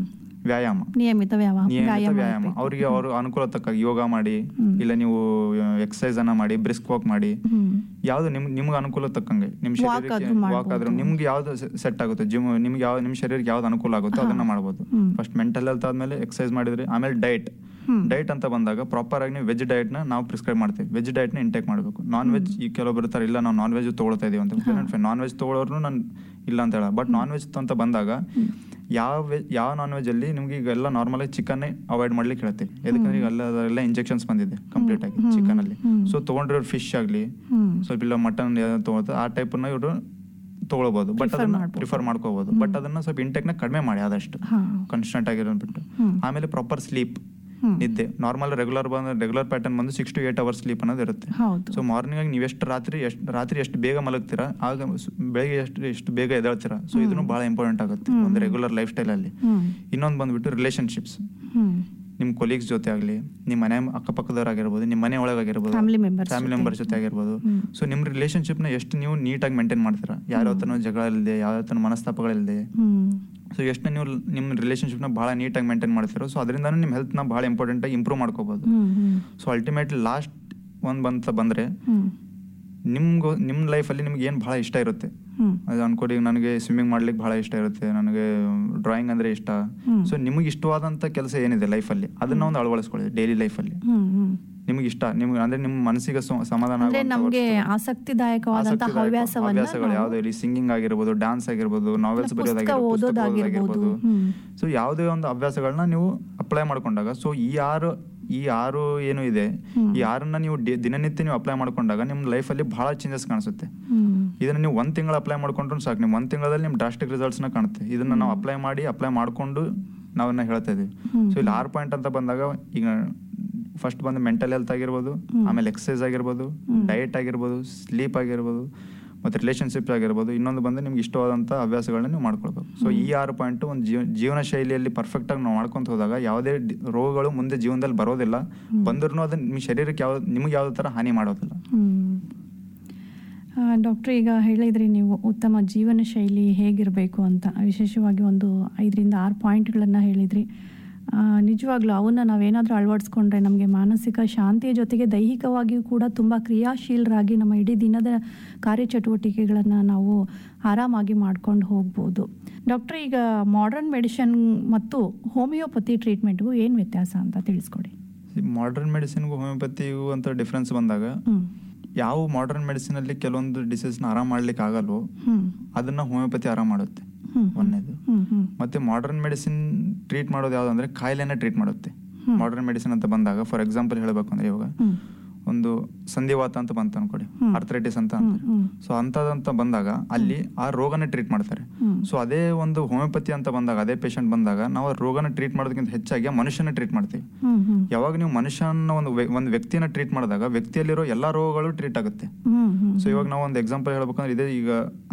ವ್ಯಾಯಾಮ ನಿಯಮಿತ ವ್ಯಾಯಾಮ ನಿಯಮಿತ ವ್ಯಾಯಾಮ ವ್ಯಾಯಾಮ ಇರ್ಬೇಕು. ಅವರಿಗೆ ಅವರು ಅನುಕೂಲ ತಕ್ಕ ಯೋಗ ಮಾಡಿ ಹ್ಮ್. ಇಲ್ಲ ನೀವು ಎಕ್ಸಸೈಸ್ ಅನ್ನ ಮಾಡಿ ಬ್ರಿಸ್ಕ್ ವಾಕ್ ಮಾಡಿ ಹ್ಮ್. ಯಾವ್ದು ನಿಮ್ ನಿಮ್ಗೆ ಅನುಕೂಲ ತಕ್ಕಂಗೆ ನಿಮ್ Walk ಶರೀರಕ್ಕೆ ಆದ್ರೂ ವಾಕ್ ಆದ್ರೂ ಮಾಡ್ಬೋದು. ನಿಮ್ಗೆ ಯಾವ್ದು ಸೆಟ್ ಆಗುತ್ತೆ ಜಿಮ್ ನಿಮ್ಗೆ ಯಾವ ನಿಮ್ ಶರೀರಕ್ಕೆ ಯಾವ್ದು ಅನುಕೂಲ ಆಗುತ್ತೋ ಅದನ್ನ ಹಾ. ಮಾಡ್ಬೋದು ಹ್ಮ್. ಫಸ್ಟ್ ಮೆಂಟಲ್ ಹೆಲ್ತ್ ಆದ್ಮೇಲೆ ಎಕ್ಸಸೈಸ್ ಮಾಡಿದ್ರಿ ಆಮೇಲೆ ಡಯಟ್ ಹ್ಮ್. ಡಯಟ್ ಅಂತ ಬಂದಾಗ ಪ್ರಾಪರ್ ಆಗಿ ನೀವು ವೆಜ್ ಡಯಟ್ ನ ನಾವು ಪ್ರಿಸ್ಕ್ರೈಬ್ ಮಾಡ್ತೀವಿ ವೆಜ್ ಡಯಟ್ ನ ಇಂಟೇಕ್ ಮಾಡಬೇಕು ನಾನ್ ವೆಜ್ ಈ ಕೆಲವೊಬ್ರು ಇರ್ತಾರೆ ಇಲ್ಲ ನಾವು ನಾನ್ ವೆಜ್ ತಗೊಳ್ತಾ ಇದೀವಿ ಅಂತ ನಾನ್ ವೆಜ್ ತಗೊಳ್ಳೋರು ನಾನು ಇಲ್ಲ ಅಂತ ಹೇಳ ಬಟ್ ನಾನ್ ವೆಜ್ ಅಂತ ಬಂದಾಗ ಯಾವ ವೆ- ಯಾವ ನಾನ್ ವೆಜ್ ಅಲ್ಲಿ ನಿಮ್ಗೆ ಈಗ ಎಲ್ಲ ನಾರ್ಮಲ್ ಆಗಿ ಚಿಕನ್ ಅವಾಯ್ಡ್ ಮಾಡ್ಲಿಕ್ಕೆ ಹೇಳ್ತೀವಿ ಯಾಕಂದ್ರೆ ಈಗ ಎಲ್ಲ ಅದೆಲ್ಲ ಇಂಜೆಕ್ಷನ್ಸ್ ಬಂದಿದೆ ಕಂಪ್ಲೀಟ್ ಆಗಿ ಹ್ಮ್. ಚಿಕನ್ ಅಲ್ಲಿ ಹ್ಮ್. ಸೊ ತಗೊಂಡಿರೋ ಫಿಶ್ ಆಗ್ಲಿ ಹ್ಮ್. ಸ್ವಲ್ಪ ಇಲ್ಲ ಮಟನ್ ತಗೊಳ್ತಾರೆ ಆ ಟೈಪ್ನ ಇವರು ತಗೊಳ್ಬೋದು ಬಟ್ Prefer ಅದನ್ನ ಮಾಡ್ಬೋದು. ಪ್ರಿಫರ್ ಮಾಡ್ಕೋಬಹುದು ಬಟ್ ಅದನ್ನ ಸ್ವಲ್ಪ ಇಂಟೆಕ್ನ ಕಡಿಮೆ ಮಾಡಿ ಆದಷ್ಟು ಹಾ. ಕಾನ್ಸ್ಟೆಂಟ್ ಆಗಿರೋದು ಬಿಟ್ಟು ಹ್ಮ್. ಆಮೇಲೆ ಪ್ರಾಪರ್ ಸ್ಲೀಪ್ ಹ್ಮ್. ನಿದ್ದೆ ನಾರ್ಮಲ್ ರೆಗ್ಯುಲರ್ ಬಂದ ರೆಗ್ಯುಲರ್ ಪ್ಯಾಟರ್ನ್ ಬಂದು six to eight hours sleep ಅನ್ನೋದು ಇರುತ್ತೆ ಹೌದು ಸೊ ಮಾರ್ನಿಂಗ್ ಆಗಿ ನೀವು ಎಷ್ಟು ರಾತ್ರಿ ಎಷ್ಟು ರಾತ್ರಿ ಎಷ್ಟು ಬೇಗ ಮಲಗ್ತೀರಾ ಆಗ ಸ್- ಬೆಳಗ್ಗೆ ಎಷ್ಟು ಎಷ್ಟು ಬೇಗ ಎದ್ದೇಳ್ತೀರಾ ಸೊ ಇದನ್ನು ಬಹಳ ಇಂಪಾರ್ಟೆಂಟ್ ಆಗುತ್ತೆ ಹ್ಮ್. ಒಂದು ರೆಗ್ಯುಲರ್ ಲೈಫ್ ಸ್ಟೈಲ್ ಅಲ್ಲಿ ಹ್ಮ್. ಇನ್ನೊಂದು ಬಂದ್ಬಿಟ್ಟು ರಿಲೇಶನ್ಶಿಪ್ಸ್ ಹ್ಮ್. ನಿಮ್ಮ ಕೊಲೀಗ್ಸ್ ಜೊತೆ ಆಗಲಿ ನಿಮ್ಮ ಮನೆ ಅಕ್ಕಪಕ್ಕದವ್ರಾಗಿರ್ಬೋದು ನಿಮ್ಮ ಮನೆ ಒಳಗಾಗಿರ್ಬೋದು Family members ಫ್ಯಾಮಿಲಿ ಜೊತೆ. ಮೆಂಬರ್ಸ್ ಜೊತೆ ಆಗಿರ್ಬೋದು ಹ್ಮ್. ಸೊ ನಿಮ್ಮ ರಿಲೇಶನ್ಶಿಪ್ನ ಎಷ್ಟು ನೀವು ನೀಟಾಗಿ ಮೇಂಟೈನ್ ಮಾಡ್ತೀರಾ ಯಾವ ಥರ ಜಗಳ ಇಲ್ಲದೆ ಯಾವ ಥರ ಮನಸ್ತಾಪಗಳಿಲ್ಲದೆ ಹ್ಮ್. ಸೊ ಎಷ್ಟು ನೀವು ನಿಮ್ಮ ರಿಲೇಶನ್ಶಿಪ್ನ ಭಾಳ ನೀಟಾಗಿ ಮೇಂಟೈನ್ ಮಾಡ್ತೀರೋ ಸೊ ಅದರಿಂದ ನಿಮ್ಮ ಹೆಲ್ತ್ನ ಭಾಳ ಇಂಪಾರ್ಟೆಂಟಾಗಿ ಇಂಪ್ರೂವ್ ಮಾಡ್ಕೋಬೋದು ಹ್ಮ್. ಹ್ಮ್. ಸೊ ಅಲ್ಟಿಮೇಟ್ಲಿ ಲಾಸ್ಟ್ ಒಂದು ಬಂತ ಬಂದರೆ ಹ್ಮ್. ನಿಮ್ಗೆ ನಿಮ್ಮ ಲೈಫಲ್ಲಿ ನಿಮ್ಗೆ ಏನು ಭಾಳ ಇಷ್ಟ ಇರುತ್ತೆ ಹ್ಮ್. ಅದು ಅನ್ಕೊಡಿ ನನಗೆ ಸ್ವಿಮ್ಮಿಂಗ್ ಮಾಡ್ಲಿಕ್ಕೆ ಭಾಳ ಇಷ್ಟ ಇರುತ್ತೆ ನನಗೆ ಡ್ರಾಯಿಂಗ್ ಅಂದರೆ ಇಷ್ಟ ಹ್ಮ್. ಸೊ ನಿಮಗೆ ಇಷ್ಟವಾದಂಥ ಕೆಲಸ ಏನಿದೆ ಲೈಫಲ್ಲಿ ಅದನ್ನ ಒಂದು ಅಳವಡಿಸ್ಕೊಳ್ಳಿ ಡೈಲಿ ಲೈಫಲ್ಲಿ ಹ್ಮ್. ಹ್ಮ್. ನಿಮಗೆ ಇಷ್ಟ ನಿಮ್ಗೆ ಅಂದ್ರೆ ನಿಮ್ಮ ಮನಸ್ಸಿಗೆ ಸಮ- ಸಮಾಧಾನ ಅಂದ್ರೆ ಆಗುವಂಥ ನಮ್ಗೆ ವಸ್ತು. ಆಸಕ್ತಿದಾಯಕವಾದಂತಹ ಆಸಕ್ತಿದಾಯಕ ಹವ್ಯಾಸವನ್ನ ಹವ್ಯಾಸಗಳು ನಾವು- ಯಾವುದೇ ಇರಲಿ ಸಿಂಗಿಂಗ್ ಆಗಿರ್ಬೋದು ಡ್ಯಾನ್ಸ್ ಆಗಿರ್ಬೋದು ನಾವೆಲ್ಸ್ ಪುಸ್ತಕ ಬರೆಯೋದಾಗಿರ್ಬೋದು ಪುಸ್ತಕ ಓದೋದಾಗಿರ್ಬೋದು. ಓದೋದಾಗಿರ್ಬೋದು ಹ್ಮ್. ಸೊ ಯಾವುದೇ ಒಂದು ಹವ್ಯಾಸಗಳನ್ನ ನೀವು ಅಪ್ಲೈ ಮಾಡ್ಕೊಂಡಾಗ ಸೊ ಈ ಆರು ಈ ಆರು ಏನು ಇದೆ ಹ್ಮ್. ಈ ಆರನ್ನ ನೀವು ಡಿ- ದಿನನಿತ್ಯ ನೀವು ಅಪ್ಲೈ ಮಾಡ್ಕೊಂಡಾಗ ನಿಮ್ಮ ಲೈಫಲ್ಲಿ ಬಹಳ ಚೇಂಜಸ್ ಕಾಣಿಸುತ್ತೆ ಹ್ಮ್. ಇದನ್ನ ನೀವು ಒಂದು ತಿಂಗಳು ಅಪ್ಲೈ ಮಾಡ್ಕೊಂಡ್ರು ಸಾಕು ನೀವು ಒಂದು ತಿಂಗಳಲ್ಲಿ ನಿಮ್ಮ ಡ್ರಾಸ್ಟಿಕ್ ರಿಸಲ್ಟ್ಸ್ನ ಕಾಣುತ್ತೆ ಇದನ್ನ ನಾವು ಅಪ್ಲೈ ಮಾಡಿ ಅಪ್ಲೈ ಮಾಡ್ಕೊಂಡು ನಾವನ್ನ ಹೇಳ್ತಾ ಇದೀವಿ ಹ್ಮ್. ಸೊ ಇಲ್ಲಿ ಆರು ಪಾಯಿಂಟ್ ಅಂತ ಬಂದಾಗ ಈಗ ಫಸ್ಟ್ ಬಂದು ಮೆಂಟಲ್ ಹೆಲ್ತ್ ಆಗಿರ್ಬೋದು ಹ್ಮ್. ಆಮೇಲೆ ಎಕ್ಸಸೈಸ್ ಆಗಿರ್ಬೋದು ಹ್ಮ್. ಡಯಟ್ ಆಗಿರ್ಬೋದು ಸ್ಲೀಪ್ ಆಗಿರ್ಬೋದು ಮತ್ತು ರಿಲೇಷನ್ಶಿಪ್ ಆಗಿರ್ಬೋದು ಇನ್ನೊಂದು ಬಂದು ನಿಮ್ಗೆ ಇಷ್ಟವಾದಂಥ ಹವ್ಯಾಸಗಳನ್ನ ನೀವು ಮಾಡ್ಕೊಳ್ಬೇಕು ಸೊ ಈ ಆರು ಪಾಯಿಂಟ್ ಒಂದು ಜೀವ ಜೀವನ ಶೈಲಿಯಲ್ಲಿ ಪರ್ಫೆಕ್ಟಾಗಿ ನಾವು ಮಾಡ್ಕೊಂತ ಹೋದಾಗ ಯಾವುದೇ ಡಿ- ರೋಗಗಳು ಮುಂದೆ ಜೀವನದಲ್ಲಿ ಬರೋದಿಲ್ಲ ಬಂದ್ರೂ ಅದು ನಿಮ್ಮ ಶರೀರಕ್ಕೆ ಯಾವ ನಿಮ್ಗೆ ಯಾವುದೇ ಥರ ಹಾನಿ ಮಾಡೋದಿಲ್ಲ ಡಾಕ್ಟ್ರ್ ಈಗ ಹೇಳಿದ್ರಿ ನೀವು ಉತ್ತಮ ಜೀವನ ಶೈಲಿ ಹೇಗಿರಬೇಕು ಅಂತ ವಿಶೇಷವಾಗಿ ಒಂದು ಐದರಿಂದ ಆರು ಪಾಯಿಂಟ್ಗಳನ್ನು ಹೇಳಿದ್ರಿ ಆ, ನಿಜವಾಗ್ಲೂ ಅವನ್ನ ನಾವೇನಾದರೂ ಅಳವಡಿಸ್ಕೊಂಡ್ರೆ ನಮಗೆ ಮಾನಸಿಕ ಶಾಂತಿಯ ಜೊತೆಗೆ ದೈಹಿಕವಾಗಿಯೂ ಕೂಡ ತುಂಬ ಕ್ರಿಯಾಶೀಲರಾಗಿ ನಮ್ಮ ಇಡೀ ದಿನದ ಕಾರ್ಯಚಟುವಟಿಕೆಗಳನ್ನು ನಾವು ಆರಾಮಾಗಿ ಮಾಡ್ಕೊಂಡು ಹೋಗ್ಬೋದು ಡಾಕ್ಟ್ರ್ ಈಗ ಮಾಡರ್ನ್ ಮೆಡಿಷನ್ ಮತ್ತು ಹೋಮಿಯೋಪತಿ ಟ್ರೀಟ್ಮೆಂಟ್ಗೂ ಏನು ವ್ಯತ್ಯಾಸ ಅಂತ ತಿಳಿಸ್ಕೊಡಿ ಮಾಡರ್ನ್ ಮೆಡಿಸಿನ್ಗೂ ಹೋಮಿಯೋಪತಿಗೂ ಅಂತ ಡಿಫ್ರೆನ್ಸ್ ಬಂದಾಗ ಹ್ಞೂ ಯಾವ ಮಾಡರ್ನ್ ಮೆಡಿಸಿನಲ್ಲಿ ಕೆಲವೊಂದು ಡಿಸೀಸ್ನ ಆರಾಮ್ ಮಾಡ್ಲಿಕ್ಕೆ ಆಗಲ್ವೋ ಹ್ಞೂ ಅದನ್ನ ಹೋಮಿಯೋಪತಿ ಆರಾಮ್ ಮಾಡುತ್ತೆ ಹ್ಞೂ ಒಂದನೇದು ಹ್ಞೂ ಹ್ಞೂ ಮತ್ತೆ ಮಾಡರ್ನ್ ಮೆಡಿಸಿನ್ ಟ್ರೀಟ್ ಮಾಡೋದು ಯಾವ್ದು ಅಂದ್ರೆ ಕಾಯಿಲೆನ ಟ್ರೀಟ್ ಮಾಡುತ್ತೆ ಹ್ಮ್. ಮಾಡರ್ನ್ ಮೆಡಿಸಿನ್ ಅಂತ ಬಂದಾಗ ಫಾರ್ ಎಕ್ಸಾಂಪಲ್ ಹೇಳ್ಬೇಕು ಅಂದ್ರೆ ಇವಾಗ ಹ್ಞೂ ಒಂದು ಸಂಧಿವಾತ ಅಂತ ಬಂತು ಅನ್ಕೊಡಿ ಹ್ಮ್. ಆರ್ಥರೈಟಿಸ್ ಅಂತ ಹ್ಮ್, ಅಂತಾರೆ ಹ್ಮ್. ಸೊ ಅಂತದಂತ ಬಂದಾಗ ಅಲ್ಲಿ ಆ ರೋಗನ ಟ್ರೀಟ್ ಮಾಡ್ತಾರೆ ಹ್ಮ್. ಸೊ ಅದೇ ಒಂದು ಹೋಮಿಯೋಪತಿ ಅಂತ ಬಂದಾಗ ಅದೇ ಪೇಷಂಟ್ ಬಂದಾಗ ನಾವು ಆ ರೋಗನ ಟ್ರೀಟ್ ಮಾಡೋದಕ್ಕಿಂತ ಹೆಚ್ಚಾಗಿ ಆ ಮನುಷ್ಯನ ಟ್ರೀಟ್ ಮಾಡ್ತೀವಿ ಹ್ಞೂ ಹ್ಞೂ ಯಾವಾಗ ನೀವು ಮನುಷ್ಯನ ಒಂದು ವ್ಯ- ಒಂದು ವ್ಯಕ್ತಿನ ಟ್ರೀಟ್ ಮಾಡಿದಾಗ ವ್ಯಕ್ತಿಯಲ್ಲಿರೋ ಎಲ್ಲಾ ರೋಗಗಳು ಟ್ರೀಟ್ ಆಗುತ್ತೆ ಹ್ಞೂ ಹ್ಞೂ ಸೊ ಇವಾಗ ನಾವು ಒಂದು ಎಕ್ಸಾಂಪಲ್ ಹೇಳ್ಬೇಕಂದ್ರೆ ಇದೇ ಈಗ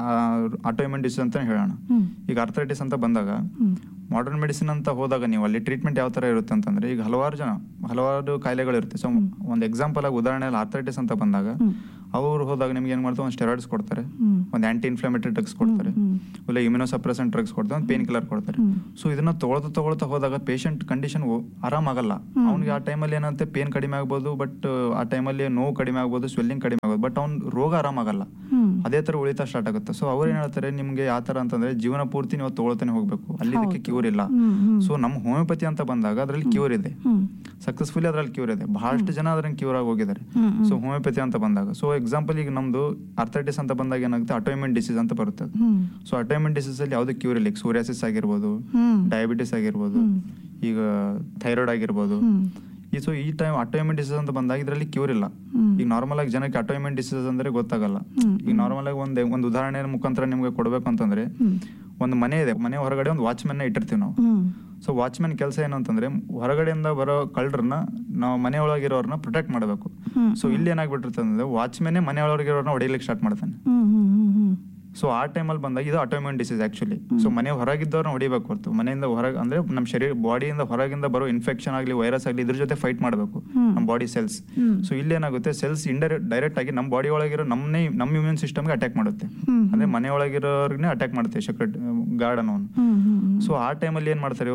ಆಟೋಮಿನ್ ಡಿಸೀಸ್ ಅಂತ ಹೇಳೋಣ ಹ್ಞೂ ಈಗ ಆರ್ಥರೈಟಿಸ್ ಅಂತ ಬಂದಾಗ ಹ್ಞೂ ಮಾಡರ್ನ್ ಮೆಡಿಸಿನ್ ಅಂತ ಹೋದಾಗ ನೀವು ಅಲ್ಲಿ ಟ್ರೀಟ್ಮೆಂಟ್ ಯಾವ ಥರ ಇರುತ್ತೆ ಅಂತಂದ್ರೆ ಈಗ ಹಲವಾರು ಜನ ಹಲವಾರು ಕಾಯಿಲೆಗಳಿರುತ್ತೆ ಸೊ ಒಂದು ಎಕ್ಸಾಂಪಲ್ ಆಗಿ ಉದಾಹರಣೆಯಲ್ಲಿ ಆರ್ಥರೈಟಿಸ್ ಅಂತ ಬಂದಾಗ ಹ್ಮ್. ಅವ್ರು ಹೋದಾಗ ನಿಮ್ಗೆ ಏನು ಮಾಡ್ತಾರೆ ಒಂದು ಸ್ಟೆರಾಯ್ಡ್ಸ್ ಕೊಡ್ತಾರೆ ಹ್ಮ್. ಒಂದು ಆಂಟಿ ಇನ್ಫ್ಲಮೇಟರಿ ಡ್ರಗ್ಸ್ ಕೊಡ್ತಾರೆ ಹ್ಮ್. ಇಲ್ಲ ಇಮ್ಯುನೋಸಪ್ರೆಸೆಂಟ್ ಡ್ರಗ್ಸ್ ಕೊಡ್ತಾರೆ ಒಂದು ಪೇನ್ ಕಿಲ್ಲರ್ ಕೊಡ್ತಾರೆ ಹ್ಮ್. ಸೊ ಇದನ್ನ ತೊಗೊಳ್ತಾ ತೊಗೊಳ್ತಾ ಹೋದಾಗ ಪೇಷಂಟ್ ಕಂಡೀಷನ್ ಆರಾಮಾಗಲ್ಲ ಹ್ಮ್. ಅವ್ನಿಗೆ ಆ ಟೈಮಲ್ಲಿ ಏನಂತೆ ಪೇನ್ ಕಡಿಮೆ ಆಗ್ಬೋದು ಬಟ್ ಆ ಟೈಮಲ್ಲಿ ನೋವು ಕಡಿಮೆ ಆಗ್ಬೋದು ಸ್ವೆಲ್ಲಿಂಗ್ ಕಡಿಮೆ ಆಗ್ಬೋದು ಬಟ್ ಅವ್ನ ರೋಗ ಆರಾಮಾಗಲ್ಲ ಹ್ಮ್. ಅದೇ ತರ ಉಳಿತಾ ಸ್ಟಾರ್ಟ್ ಆಗುತ್ತೆ ಸೊ ಅವ್ರು ಏನ್ ಹೇಳ್ತಾರೆ ನಿಮ್ಗೆ ಯಾವ ತರ ಅಂತಂದ್ರೆ ಜೀವನ ಪೂರ್ತಿ ನೀವು ತಗೊಳ್ತಾನೆ ಹೋಗ್ಬೇಕು ಅಲ್ಲಿ ಇದಕ್ಕೆ ಹೌದು. ಕ್ಯೂರ್ ಇಲ್ಲ ಹ್ಮ್, ಹ್ಮ್. ಸೊ ನಮ್ಮ ಹೋಮಿಯೋಪತಿ ಅಂತ ಬಂದಾಗ ಅದ್ರಲ್ಲಿ ಕ್ಯೂರ್ ಇದೆ ಹ್ಮ್. ಸಕ್ಸಸ್ಫುಲಿ ಅದ್ರಲ್ಲಿ ಕ್ಯೂರ್ ಇದೆ ಬಹಳಷ್ಟು ಜನ ಅದ್ರಲ್ಲಿ ಕ್ಯೂರ್ ಆಗಿ ಹೋಗಿದ್ದಾರೆ ಹ್ಮ್, ಹ್ಮ್. ಸೊ ಹೋಮಿಯೋಪತಿ ಅಂತ ಬಂದಾಗ ಸೊ ಎಕ್ಸಾಂಪಲ್ ಈಗ ನಮ್ದು ಅರ್ಥೈಟಿಸ್ ಅಂತ ಬಂದಾಗ ಏನಾಗುತ್ತೆ ಅಟೋಮಿನ್ ಡಿಸೀಸ್ ಅಂತ ಬರುತ್ತೆ ಅದು. ಹ್ಮ್. ಸೊ ಅಟೋಮಿನ್ ಡಿಸೀಸ್ ಅಲ್ಲಿ ಯಾವ್ದು ಕ್ಯೂರ್ ಇಲ್ಲ ಈಗ ಸೂರ್ಯಾಸಿಸ್ ಆಗಿರ್ಬೋದು ಹ್ಮ್. ಡಯಾಬಿಟಿಸ್ ಆಗಿರ್ಬೋದು ಹ್ಮ್. ಈಗ ಥೈರಾಯ್ಡ್ ಆಗಿರ್ಬೋದು ಹ್ಮ್. ಈ ಸೊ ಈ ಟೈಮ್ ಅಟೋಮಿನ್ ಡಿಸೀಸ್ ಅಂತ ಬಂದಾಗ ಇದರಲ್ಲಿ ಕ್ಯೂರ್ ಇಲ್ಲ ಹ್ಮ್. ಈಗ ನಾರ್ಮಲ್ ಆಗಿ ಜನಕ್ಕೆ ಅಟೋಮಿನ್ ಡಿಸೀಸ್ ಅಂದ್ರೆ ಗೊತ್ತಾಗಲ್ಲ ಹ್ಮ್. ಈಗ ನಾರ್ಮಲ್ ಆಗಿ ಒಂದು ಒಂದು ಉದಾಹರಣೆ ಮುಖಾಂತರ ನಿಮ್ಗೆ ಕೊಡಬೇಕು ಅಂತಂದ್ರೆ ಹ್ಮ್. ಒಂದು ಮನೆ ಇದೆ ಮನೆ ಹೊರಗಡೆ ಒಂದು ವಾಚ್ಮನ್ ಇಟ್ಟಿರ್ತೀವಿ ನಾವು ಹ್ಮ್. ಸೊ ವಾಚ್ಮನ್ ಕೆಲಸ ಏನು ಅಂತಂದ್ರೆ ಹೊರಗಡೆಯಿಂದ ಬರೋ ಕಳ್ಳರನ್ನ ನಾವು ಮನೆ ಒಳಗಿರೋರ್ನ ಪ್ರೊಟೆಕ್ಟ್ ಮಾಡಬೇಕು ಹ್ಮ್. ಸೊ ಇಲ್ಲಿ ಏನಾಗ್ಬಿಟ್ಟಿರ್ತದೆ ಅಂದ್ರೆ ವಾಚ್ಮನ್ ಮನೆ ಒಳಗಿರೋರ್ನ ಹೊಡಿಲಿಕ್ಕೆ ಸ್ಟಾರ್ಟ್ ಮಾಡ್ತಾನೆ ಹ್ಮ್. ಹ್ಮ್. ಹ್ಮ್. ಹ್ಮ್. ಸೊ ಆ ಟೈಮಲ್ಲಿ ಬಂದಾಗ ಇದು ಅಟೋಮಿನ್ ಡಿಸೀಸ್ ಆಕ್ಚುಲಿ ಸೊ ಮನೆ ಹೊರಗಿದ್ದವ್ರನ್ನ ಹೊಡಿಬೇಕು ಹೊರತು ಮನೆಯಿಂದ ಹೊರಗೆ ಅಂದ್ರೆ ನಮ್ಮ ಶರೀರ ಬಾಡಿಯಿಂದ ಹೊರಗಿಂದ ಬರೋ ಇನ್ಫೆಕ್ಷನ್ ಆಗಲಿ ವೈರಸ್ ಆಗಲಿ ಇದ್ರ ಜೊತೆ ಫೈಟ್ ಮಾಡಬೇಕು ಹ್ಮ್. ನಮ್ಮ ಬಾಡಿ ಸೆಲ್ಸ್ ಹ್ಮ್. ಸೊ ಇಲ್ಲೇನಾಗುತ್ತೆ ಸೆಲ್ಸ್ ಇಂಡೈರೆಕ್ಟ್ ಡೈರೆಕ್ಟ್ ಆಗಿ ನಮ್ಮ ಬಾಡಿ ಒಳಗಿರೋ ನಮ್ಮನ್ನೇ ನಮ್ಮ ಇಮ್ಯೂನ್ ಸಿಸ್ಟಮ್ಗೆ ಅಟ್ಯಾಕ್ ಮಾಡುತ್ತೆ ಹ್ಮ್. ಅಂದ್ರೆ ಮನೆ ಒಳಗಿರೋರ್ನೇ ಅಟ್ಯಾಕ್ ಮಾಡುತ್ತೆ ಸೆಕ್ರೆಟ್ ಗಾರ್ಡ್ ಅನ್ನೋನು ಹ್ಮ್. ಹ್ಮ್. ಹ್ಮ್. ಸೊ ಆ ಟೈಮಲ್ಲಿ ಏನು ಮಾಡ್ತಾರೆ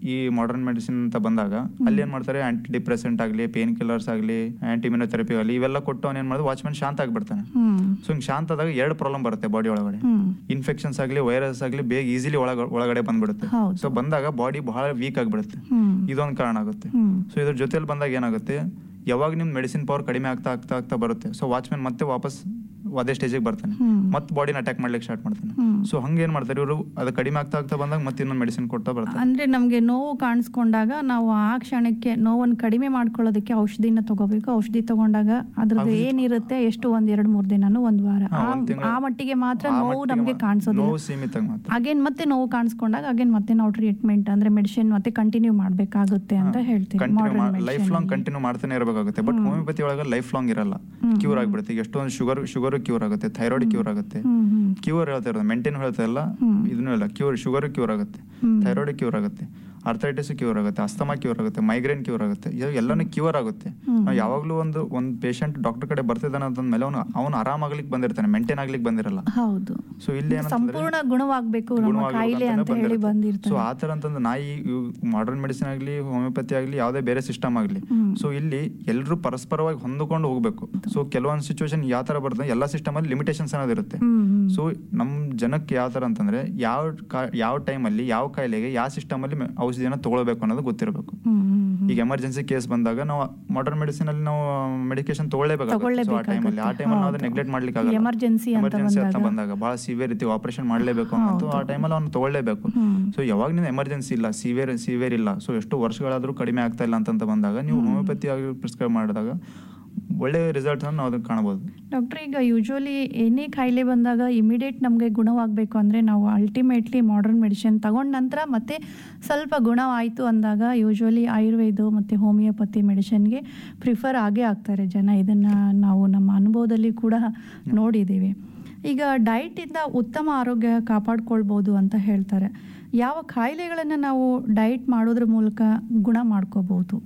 ಈ ಮಾಡರ್ನ್ ಮೆಡಿಸಿನ್ ಅಂತ ಬಂದಾಗ ಅಲ್ಲಿ ಏನ್ ಮಾಡ್ತಾರೆ ಆಂಟಿ ಡಿಪ್ರೆಸೆಂಟ್ ಆಗಲಿ ಪೇನ್ ಕಿಲ್ಲರ್ಸ್ ಆಗಲಿ ಆಂಟಿ ಇಮ್ಯುನೋಥೆರಪಿ ಆಗಲಿ ಇವೆಲ್ಲ ಕೊಟ್ಟು ಅವ್ನು ಏನ್ ಮಾಡೋದು ವಾಚ್ಮನ್ ಶಾಂತ ಆಗ್ಬಿಡ್ತಾನೆ ಹ್ಮ್ ಸೊ ಹಿಂಗೆ ಶಾಂತ ಆದಾಗ ಎರಡು ಪ್ರಾಬ್ಲಮ್ ಬರುತ್ತೆ ಬಾಡಿ ಒಳಗಡೆ ಹ್ಮ್ ಇನ್ಫೆಕ್ಷನ್ಸ್ ಆಗಲಿ ವೈರಸ್ ಆಗಲಿ ಬೇಗ ಈಸಿಲಿ ಒಳಗ ಒಳಗಡೆ ಬಂದ್ಬಿಡುತ್ತೆ ಹೌದು. ಸೊ ಬಂದಾಗ ಬಾಡಿ ಬಹಳ ವೀಕ್ ಆಗಿಬಿಡುತ್ತೆ ಹ್ಮ್ ಇದೊಂದು ಕಾರಣ ಆಗುತ್ತೆ ಹ್ಮ್ ಸೊ ಇದ್ರ ಜೊತೆಲಿ ಬಂದಾಗ ಏನಾಗುತ್ತೆ ಯಾವಾಗ ನಿಮ್ ಮೆಡಿಸಿನ್ ಪವರ್ ಕಡಿಮೆ ಆಗ್ತಾ ಆಗ್ತಾ ಆಗ್ತಾ ಬರುತ್ತೆ ಸೊ ವಾಚ್ಮನ್ ಮತ್ತೆ ವಾಪಸ್ ಅದೇ ಸ್ಟೇಜಿಗೆ ಬರ್ತಾನೆ ಹ್ಮ್. ಮತ್ತೆ ಬಾಡಿನ ಅಟ್ಯಾಕ್ ಮಾಡ್ಲಿಕ್ಕೆ ಸ್ಟಾರ್ಟ್ ಮಾಡ್ತಾನೆ ಹ್ಮ್. ಸೊ ಹಂಗೆ ಏನ್ ಮಾಡ್ತಾರೆ ಇವರು ಅದು ಕಡಿಮೆ ಆಗ್ತಾ ಆಗ್ತಾ ಬಂದಾಗ ಮತ್ತೆ ಇನ್ನೊಂದು ಮೆಡಿಸಿನ್ ಕೊಡ್ತಾ ಬರ್ತಾರೆ ಅಂದ್ರೆ ನಮ್ಗೆ ನೋವು ಕಾಣಿಸ್ಕೊಂಡಾಗ ನಾವು ಆ ಕ್ಷಣಕ್ಕೆ ನೋವನ್ನು ಕಡಿಮೆ ಮಾಡ್ಕೊಳ್ಳೋದಕ್ಕೆ ಔಷಧಿನ ತಗೋಬೇಕು ಔಷಧಿ ತಗೊಂಡಾಗ ಅದ್ರದ್ದು ಔಷಧಿ- ಏನಿರುತ್ತೆ ಎಷ್ಟು ಒಂದ್ ಎರಡ್ ಮೂರ್ ದಿನಾನು ಒಂದ್ ವಾರ ಹಾ, ಆ- ಒಂದ್ ತಿಂಗ್ಳು- ಆ ಮಟ್ಟಿಗೆ ಮಾತ್ರ ಆ ನೋವು ಮಟ್ಟಿಗೆ ನಮ್ಗೆ ಮಾ- ಕಾಣಿಸೋದಿಲ್ಲ ನೋವು ಸೀಮಿತ ಮಾತ್ರ ಅಗೇನ್ ಮತ್ತೆ ನೋವು ಕಾಣಿಸ್ಕೊಂಡಾಗ ಅಗೇನ್ ಮತ್ತೆ ನಾವು ಟ್ರೀಟ್ಮೆಂಟ್ ಅಂದ್ರೆ ಮೆಡಿಸಿನ್ ಮತ್ತೆ ಕಂಟಿನ್ಯೂ ಮಾಡ್ಬೇಕಾಗುತ್ತೆ ಅಂತ ಹೇಳ್ತೀವಿ ಮಾಡರ್ನ್ ಲೈಫ್ ಲಾಂಗ್ ಕಂಟಿನ್ಯೂ ಮಾಡ್ತಾನೆ ಇರಬೇಕಾಗುತ್ತೆ ಬಟ್ ಹೋಮಿಯೋಪತಿ ಒಳಗೆ ಲೈಫ್ ಲಾಂಗ್ ಇರಲ್ಲ ಕ್ಯೂರ್ ಆಗ್ಬಿಡುತ್ತೆ ಈಗ ಎಷ್ಟೊಂದು ಶುಗರ್ ಶುಗರ್ ಕ್ಯೂರ್ ಆಗುತ್ತೆ ಥೈರಾಯ್ಡ್ ಕ್ಯೂರ್ ಆಗುತ್ತೆ ಹ್ಮ್ ಹ್ಮ್ ಕ್ಯೂರ್ ಹೇಳ್ತಾ ಇರೋದು ಮೇಂಟೈನ್ ಹೇಳ್ತಾ ಇಲ್ಲ ಹ್ಮ್. ಇದನ್ನು ಇಲ್ಲ ಕ್ಯೂರ್ ಶುಗರ್ ಕ್ಯೂರ್ ಆಗುತ್ತೆ ಹ್ಮ್. ಥೈರಾಯ್ಡ್ ಕ್ಯೂರ್ ಆಗುತ್ತೆ ಅರ್ಥೈಟಿಸ್ ಕ್ಯೂರ್ ಆಗುತ್ತೆ ಅಸ್ತಮಾ ಕ್ಯೂರ್ ಆಗುತ್ತೆ ಮೈಗ್ರೇನ್ ಕ್ಯೂರ್ ಆಗುತ್ತೆ ಇದು ಎಲ್ಲಾನು ಕ್ಯೂರ್ ಆಗುತ್ತೆ ಹ್ಮ್. ನಾವು ಯಾವಾಗಲೂ ಒಂದು ಒಂದು ಪೇಷಂಟ್ ಡಾಕ್ಟರ್ ಕಡೆ ಬರ್ತಿದ್ದಾನೆ ಅಂತಂದ್ಮೇಲೆ ಅವನು ಅವನು ಆರಾಮಾಗ್ಲಿಕ್ಕೆ ಬಂದಿರ್ತಾನೆ ಮೇಂಟೈನ್ ಆಗ್ಲಿಕ್ಕೆ ಬಂದಿರಲ್ಲ ಹೌದು ಸೊ ಇಲ್ಲಿ ಸಂಪೂರ್ಣ ಗುಣವಾಗಬೇಕು ನಮ್ಮ ಕಾಯಿಲೆ ಅಂತ ಹೇಳಿ ಸೊ ಬಂದಿರ್ತಾರೆ ಆ ತರ ಅಂತಂದ್ರೆ ನಾ ಈ ಮಾಡರ್ನ್ ಮೆಡಿಸಿನ್ ಆಗಲಿ ಹೋಮಿಯೋಪತಿ ಆಗಲಿ ಯಾವುದೇ ಬೇರೆ ಸಿಸ್ಟಮ್ ಆಗಲಿ ಹ್ಮ್. ಸೊ ಇಲ್ಲಿ ಎಲ್ಲರೂ ಪರಸ್ಪರವಾಗಿ ಹೊಂದಿಕೊಂಡು ಹೋಗ್ಬೇಕು ಸೊ ಕೆಲವೊಂದು ಸಿಚುವೇಶನ್ ಯಾವ ತರ ಬರ್ತದೆ ಎಲ್ಲ ಸಿಸ್ಟಮ್ ಅಲ್ಲಿ ಲಿಮಿಟೇಷನ್ಸ್ ಅನ್ನೋದಿರುತ್ತೆ ಹ್ಮ್ ಹ್ಮ್. ಸೊ ನಮ್ಮ ಜನಕ್ಕೆ ಯಾವ ತರ ಅಂತಂದ್ರೆ ಯಾವ ಕಾ- ಯಾವ ಟೈಮಲ್ಲಿ ಯಾವ ಕಾಯಿಲೆಗೆ ಯಾವ ಸಿಸ್ಟಮ್ ಅಲ್ಲಿ ಮೆ- ಔಷಧಿನ ತಗೊಳ್ಬೇಕು ಅನ್ನೋದು ಗೊತ್ತಿರಬೇಕು ಹ್ಮ್ ಹ್ಮ್ ಹ್ಮ್. ಈಗ ಎಮರ್ಜೆನ್ಸಿ ಕೇಸ್ ಬಂದಾಗ ನಾವು ಮಾಡರ್ನ್ ಮೆಡಿಸಿನ್ ಅಲ್ಲಿ ನಾವು ಮೆಡಿಕೇಶನ್ ತಗೊಳ್ಳೇಬೇಕಾಗುತ್ತೆ ಸೊ ಆ ತಗೊಳ್ಳೇಬೇಕಾಗುತ್ತೆ. ಟೈಮಲ್ಲಿ ಆ ಟೈಮಲ್ಲಿ ನಾವು ಹೌದು. ನೆಗ್ಲೆಕ್ಟ್ ಮಾಡ್ಲಿಕ್ಕೆ ಆಗಲ್ಲ Emergency ಅಂತ ಎಮರ್ಜೆನ್ಸಿ ಅಂತ ಬಂದಾಗ. ಬಂದಾಗ ಬಹಳ ಸಿವಿಯರ್ ಇತ್ತು ಆಪರೇಷನ್ ಮಾಡಲೇಬೇಕು ಅನ್ನೋದು ಆ ಟೈಮಲ್ಲಿ ಅವ್ನು ತಗೊಳ್ಳೇಬೇಕು ಹ್ಮ್. ಸೊ ಯಾವಾಗ ನೀವು ಎಮರ್ಜೆನ್ಸಿ ಇಲ್ಲ ಸಿವಿಯರ್ ಸಿವಿಯರ್ ಇಲ್ಲ ಸೊ ಎಷ್ಟು ವರ್ಷಗಳಾದ್ರೂ ಕಡಿಮೆ ಆಗ್ತಾ ಇಲ್ಲ ಅಂತಂತ ಬಂದಾಗ ನೀವು ಹೋಮಿಯೋಪತಿ ಆಗಿ ಪ್ರಿಸ್ಕ್ರೈಬ್ ಮಾಡಿದಾಗ ಒಳ್ಳೆ ರಿಸಲ್ಟ್ ನಾವು ಅದನ್ನ ಕಾಣಬಹುದು ಡಾಕ್ಟರ್ ಈಗ ಯೂಶ್ವಲಿ ಏನೇ ಕಾಯಿಲೆ ಬಂದಾಗ ಇಮಿಡಿಯೇಟ್ ನಮಗೆ ಗುಣವಾಗಬೇಕು ಅಂದರೆ ನಾವು ಅಲ್ಟಿಮೇಟ್ಲಿ ಮಾಡರ್ನ್ ಮೆಡಿಸಿನ್ ತಗೊಂಡ ನಂತರ ಮತ್ತೆ ಸ್ವಲ್ಪ ಗುಣವಾಯಿತು ಅಂದಾಗ ಯೂಶ್ವಲಿ ಆಯುರ್ವೇದ ಮತ್ತು ಹೋಮಿಯೋಪತಿ ಮೆಡಿಸಿನ್ಗೆ ಪ್ರಿಫರ್ ಆಗೇ ಆಗ್ತಾರೆ ಜನ ಇದನ್ನು ನಾವು ನಮ್ಮ ಅನುಭವದಲ್ಲಿ ಕೂಡ ನೋಡಿದ್ದೀವಿ ಈಗ ಡಯಟಿಂದ ಉತ್ತಮ ಆರೋಗ್ಯ ಕಾಪಾಡ್ಕೊಳ್ಬೋದು ಅಂತ ಹೇಳ್ತಾರೆ ಯಾವ ಕಾಯಿಲೆಗಳನ್ನು ನಾವು ಡಯಟ್ ಮಾಡೋದ್ರ ಮೂಲಕ ಗುಣ ಮಾಡ್ಕೋಬಹುದು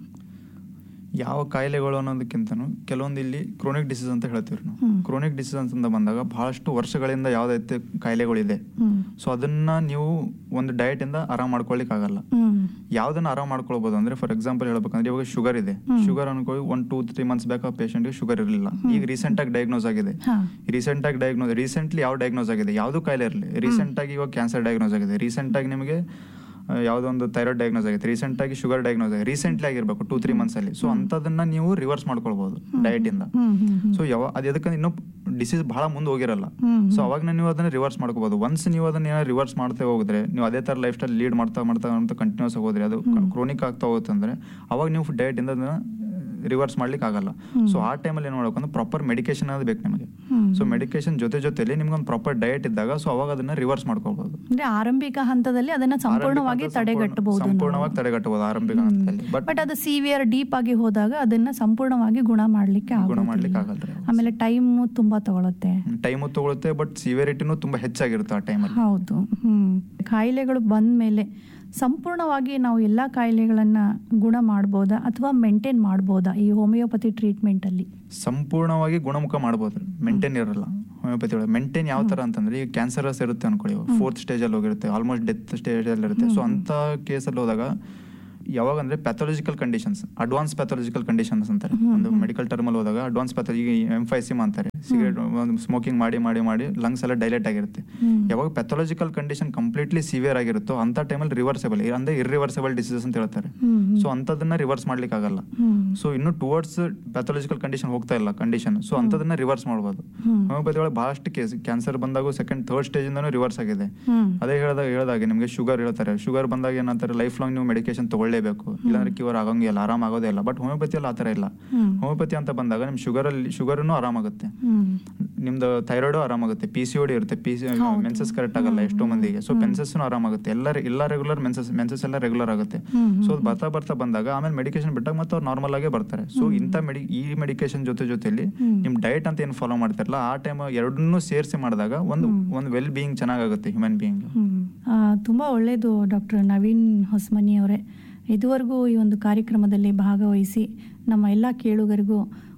ಯಾವ ಕಾಯಿಲೆಗಳು ಅನ್ನೋದಕ್ಕಿಂತನೂ ಕೆಲವೊಂದು ಇಲ್ಲಿ ಕ್ರೋನಿಕ್ ಡಿಸೀಸ್ ಅಂತ ಹೇಳ್ತೀವಿ ನಾವು ಹ್ಮ್. ಕ್ರೋನಿಕ್ ಡಿಸೀಸ್ ಅಂತ ಬಂದಾಗ ಬಹಳಷ್ಟು ವರ್ಷಗಳಿಂದ ಯಾವ್ದೈತೆ ಕಾಯಿಲೆಗಳಿದೆ ಹ್ಞೂ ಸೊ ಅದನ್ನ ನೀವು ಒಂದು ಡಯಟ್ ಇಂದ ಆರಾಮ್ ಮಾಡ್ಕೊಳ್ಲಿಕ್ಕೆ ಆಗಲ್ಲ ಹ್ಞೂ ಯಾವ್ದನ್ನ ಆರಾಮ್ ಮಾಡ್ಕೊಳ್ಬಹುದು ಅಂದ್ರೆ ಫಾರ್ ಎಕ್ಸಾಂಪಲ್ ಹೇಳ್ಬೇಕಂದ್ರೆ ಇವಾಗ ಶುಗರ್ ಇದೆ ಹ್ಮ್. ಶುಗರ್ ಅನ್ಕೊಳ್ಳಿ one two three months back ಆ ಪೇಷಂಟ್ಗೆ ಶುಗರ್ ಇರಲಿಲ್ಲ ಈಗ ರೀಸೆಂಟ್ ಆಗಿ ಡಯಾಗ್ನೋಸ್ ಆಗಿದೆ ಹಾಂ ರೀಸೆಂಟ್ ಆಗಿ ಡಯಾಗ್ನೋಸ್ ರೀಸೆಂಟ್ಲಿ ಯಾವ ಡಯಾಗ್ನೋಸ್ ಆಗಿದೆ ಯಾವ್ದು ಕಾಯಿಲೆ ಇರಲಿ ರೀಸೆಂಟ್ ಆಗಿ ಇವಾಗ ಕ್ಯಾನ್ಸರ್ ಡಯಾಗ್ನೋಸ್ ಆಗಿದೆ ರೀಸೆಂಟ್ ಆಗಿ ನಿಮಗೆ ಆ, ಯಾವ್ದೋ ಒಂದು ಥೈರಾಯ್ಡ್ ಡಯಾಗ್ನೋಸ್ ಆಗಿದೆ ರೀಸೆಂಟ್ ಆಗಿ ಶುಗರ್ ಡಯಾಗ್ನೋಸ್ ಆಗಿದೆ ರೀಸೆಂಟ್ಲಿ ಆಗಿರ್ಬೇಕು ಟೂ ತ್ರೀ ಮಂತ್ಸ್ ಅಲ್ಲಿ ಸೊ ಅಂತದನ್ನ ನೀವು ರಿವರ್ಸ್ ಮಾಡ್ಕೊಳ್ಬಹುದು ಡಯಟ್ ಇಂದ ಹ್ಞೂ ಹ್ಞೂ ಹ್ಞೂ ಸೊ ಯಾವ ಅದು ಎದಕ್ಕೆ ಇನ್ನೂ ಡಿಸೀಸ್ ಬಹಳ ಮುಂದೆ ಹೋಗಿರಲ್ಲ ಹ್ಮ್, ಸೊ ಅವಾಗ ನೀವು ಅದನ್ನ ರಿವರ್ಸ್ ಮಾಡ್ಕೋಬಹುದು ಒನ್ಸ್ ನೀವು ಅದನ್ನ ಏನಾದ್ರು ರಿವರ್ಸ್ ಮಾಡ್ತಾ ಹೋಗಿದ್ರೆ ನೀವು ಅದೇ ತರ ಲೈಫ್ ಸ್ಟೈಲ್ ಲೀಡ್ ಮಾಡ್ತಾ ಮಾಡ್ತಾ ಮಾಡ್ತಾ ಕಂಟಿನ್ಯೂಸ್ ಹೋದ್ರೆ ಅದು ಕ್ರೋನಿಕ್ ಆಗ್ತಾ ಹೋಗುತ್ತೆ ಅಂದ್ರೆ ಅವಾಗ ನೀವು ಡಯಟ್ ಇಂದ ಅದನ್ನ ರಿವರ್ಸ್ ಮಾಡ್ಲಿಕ್ಕೆ ಆಗಲ್ಲ ಸೊ ಆ ಟೈಮಲ್ಲಿ ಏನು ಮಾಡ್ಬೇಕು ಅಂದ್ರೆ ಪ್ರಾಪರ್ ಮೆಡಿಕೇಶನ್ ಅದು ಬೇಕು ನಿಮಗೆ ಹ್ಮ್. ಸೊ ಮೆಡಿಕೇಶನ್ ಜೊತೆ ಜೊತೆಲಿ ನಿಮ್ಗೊಂದು ಪ್ರಾಪರ್ ಡಯಟ್ ಇದ್ದಾಗ ಸೊ ಅವಾಗ ಅದನ್ನ ರಿವರ್ಸ್ ಮಾಡ್ಕೋಬಹುದು ಅಂದ್ರೆ ಆರಂಭಿಕ ಹಂತದಲ್ಲಿ ಅದನ್ನ ಸಂಪೂರ್ಣವಾಗಿ ತಡೆಗಟ್ಟಬಹುದು ಸಂಪೂರ್ಣವಾಗಿ ತಡೆಗಟ್ಟಬಹುದು ಆರಂಭಿಕ ಹಂತದಲ್ಲಿ ಬಟ್ ಬಟ್ ಅದು ಸಿವಿಯರ್ ಡೀಪ್ ಆಗಿ ಹೋದಾಗ ಅದನ್ನ ಸಂಪೂರ್ಣವಾಗಿ ಗುಣ ಮಾಡ್ಲಿಕ್ಕೆ ಗುಣ ಆಗೋದಿಲ್ಲ. ಮಾಡ್ಲಿಕ್ಕೆ ಆಗಲ್ರಿ ಆಮೇಲೆ ಟೈಮ್ ತುಂಬಾ ತಗೊಳುತ್ತೆ ಟೈಮು ತಗೊಳುತ್ತೆ ಬಟ್ ಸಿವಿಯರಿಟಿನೂ ತುಂಬಾ ಹೆಚ್ಚಾಗಿರುತ್ತೆ ಆ ಟೈಮಲ್ಲಿ ಹೌದು ಹ್ಮ್ ಕಾಯಿಲೆಗಳು ಬಂದ ಮೇಲೆ ಸಂಪೂರ್ಣವಾಗಿ ನಾವು ಎಲ್ಲ ಕಾಯಿಲೆಗಳನ್ನ ಗುಣ ಮಾಡ್ಬೋದಾ ಅಥವಾ ಮೇಂಟೈನ್ ಮಾಡ್ಬೋದಾ ಈ ಹೋಮಿಯೋಪತಿ ಟ್ರೀಟ್ಮೆಂಟ್ ಅಲ್ಲಿ ಸಂಪೂರ್ಣವಾಗಿ ಗುಣಮುಖ ಮಾಡ್ಬೋದು ಮೇಂಟೈನ್ ಇರಲ್ಲ ಹೋಮಿಯೋಪತಿ ಒಳಗೆ ಮೇಂಟೈನ್ ಯಾವ ತರ ಅಂತಂದ್ರೆ ಈಗ ಕ್ಯಾನ್ಸರಸ್ ಇರುತ್ತೆ ಅನ್ಕೊಳ್ಳಿ ಫೋರ್ತ್ ಸ್ಟೇಜ್ ಅಲ್ಲಿ ಹೋಗಿರುತ್ತೆ ಆಲ್ಮೋಸ್ಟ್ ಡೆತ್ ಸ್ಟೇಜ್ ಅಲ್ಲಿ ಇರುತ್ತೆ ಸೊ ಅಂತ ಕೇಸಲ್ಲಿ ಹೋದಾಗ ಯಾವಾಗ ಅಂದ್ರೆ pathological conditions advance pathological conditions ಅಂತಾರೆ ಒಂದು ಮೆಡಿಕಲ್ ಟರ್ಮ್ ಅಲ್ಲಿ ಹೋದಾಗ ಅಡ್ವಾನ್ಸ್ ಪ್ಯಾಥೋ ಈಗ ಎಂಫೈಸಿಮ್ ಅಂತಾರೆ ಸಿಗರೇಟ್ ಸ್ಮೋಕಿಂಗ್ ಮಾಡಿ ಮಾಡಿ ಮಾಡಿ ಲಂಗ್ಸ್ ಎಲ್ಲ ಡೈಲೇಟ್ ಆಗಿರುತ್ತೆ ಹ್ಮ್. ಯಾವಾಗ ಪ್ಯಾಥಾಲಜಿಕಲ್ ಕಂಡೀಷನ್ ಕಂಪ್ಲೀಟ್ಲಿ ಸಿವಿಯರ್ ಆಗಿರುತ್ತೋ ಅಂತ ಟೈಮಲ್ಲಿ ರಿವರ್ಸಬಲ್ ಅಂದ್ರೆ ಇರ್ರಿವರ್ಸಬಲ್ ಡಿಸೀಸಸ್ ಅಂತ ಹೇಳ್ತಾರೆ ಹ್ಮ್ ಹ್ಮ್. ಸೊ ಅಂತದನ್ನ ರಿವರ್ಸ್ ಮಾಡ್ಲಿಕ್ಕೆ ಆಗಲ್ಲ ಹ್ಮ್ ಸೊ ಇನ್ನು ಟುವರ್ಡ್ಸ್ ಪ್ಯಾಥಾಲಜಿಕಲ್ ಕಂಡೀಷನ್ ಹೋಗ್ತಾ ಇಲ್ಲ ಕಂಡೀಷನ್ ಸೊ ಅಂತದನ್ನ ರಿವರ್ಸ್ ಮಾಡ್ಬೋದು ಹ್ಮ್. ಹೋಮಿಯೋಪತಿ ಒಳಗೆ ಬಹಳಷ್ಟು ಕೇಸ್ ಕ್ಯಾನ್ಸರ್ ಬಂದಾಗ ಸೆಕೆಂಡ್ ಥರ್ಡ್ ಸ್ಟೇಜ್ ಇಂದನೂ ರಿವರ್ಸ್ ಆಗಿದೆ ಹ್ಮ್ ಅದೇ ಹೇಳ್ದಾಗ ಹೇಳ್ದಾಗೆ ನಿಮಗೆ ಶುಗರ್ ಹೇಳ್ತಾರೆ ಶುಗರ್ ಬಂದಾಗ ಏನಂತಾರೆ ಲೈಫ್ ಲಾಂಗ್ ನೀವು ಮೆಡಿಕೇಶನ್ ತಗೊಳ್ಳೇಬೇಕು ಇಲ್ಲಾಂದ್ರೆ ಕ್ಯೂರ್ ಆಗಂಗಿಲ್ಲ ಆರಾಮ್ ಆಗೋದೇ ಇಲ್ಲ ಬಟ್ ಹೋಮಿಯೋಪತಿಯಲ್ಲಿ ಆ ಥರ ಇಲ್ಲ ಹ್ಮ್. ಹೋಮಿಯೋಪತಿ ಅಂತ ಬಂದಾಗ ನಿಮ್ ಶುಗರ್ ಅಲ್ಲಿ ಶುಗರ್ನು ಆರಾಮಾಗುತ್ತೆ ಹ್ಮ್ ನಿಮ್ದು ಥೈರಾಯ್ಡು ಆರಾಮಾಗುತ್ತೆ ಪಿ ಸಿ ಓಡಿ ಇರುತ್ತೆ ಪಿ ಸಿ ಹೌದು. ಮೆನ್ಸಸ್ ಕರೆಕ್ಟ್ ಆಗಲ್ಲ ಎಷ್ಟೋ ಮಂದಿಗೆ ಸೊ ಪೆನ್ಸಸ್ನು ಆರಾಮಾಗುತ್ತೆ ಎಲ್ಲ ಎಲ್ಲ ರೆಗ್ಯುಲರ್ ಮೆನ್ಸಸ್ ಮೆನ್ಸಸ್ ಎಲ್ಲ ರೆಗ್ಯುಲರ್ ಆಗುತ್ತೆ ಹ್ಮ್, ಸೊ ಅದು ಬರ್ತಾ ಬರ್ತಾ ಬಂದಾಗ ಆಮೇಲೆ ಮೆಡಿಕೇಶನ್ ಬಿಟ್ಟಾಗ ಮತ್ತೆ ಅವ್ರು ನಾರ್ಮಲ್ ಆಗೇ ಬರ್ತಾರೆ ಸೊ ಇಂಥ ಮೆಡಿ ಈ ಮೆಡಿಕೇಶನ್ ಜೊತೆ ಜೊತೆಲಿ ಹ್ಮ್. ನಿಮ್ ಡಯಟ್ ಅಂತ ಏನು ಫಾಲೋ ಮಾಡ್ತಾರಲ್ಲ ಆ ಟೈಮ್ ಎರಡನ್ನೂ ಸೇರಿಸಿ ಮಾಡಿದಾಗ ಒಂದು ಒಂದು ವೆಲ್ ಬೀಯಿಂಗ್ ಚೆನ್ನಾಗುತ್ತೆ ಹ್ಯೂಮನ್ ಬೀಯಿಂಗ್ ಹ್ಮ್. ಆ, ತುಂಬ ಒಳ್ಳೆಯದು ಡಾಕ್ಟರ್ ನವೀನ್ ಹೊಸಮನಿ ಅವರೇ ಇದುವರೆಗೂ ಈ ಒಂದು ಕಾರ್ಯಕ್ರಮದಲ್ಲಿ ಭಾಗವಹಿಸಿ ನಮ್ಮ ಎಲ್ಲ ಕೇಳುಗರಿಗೂ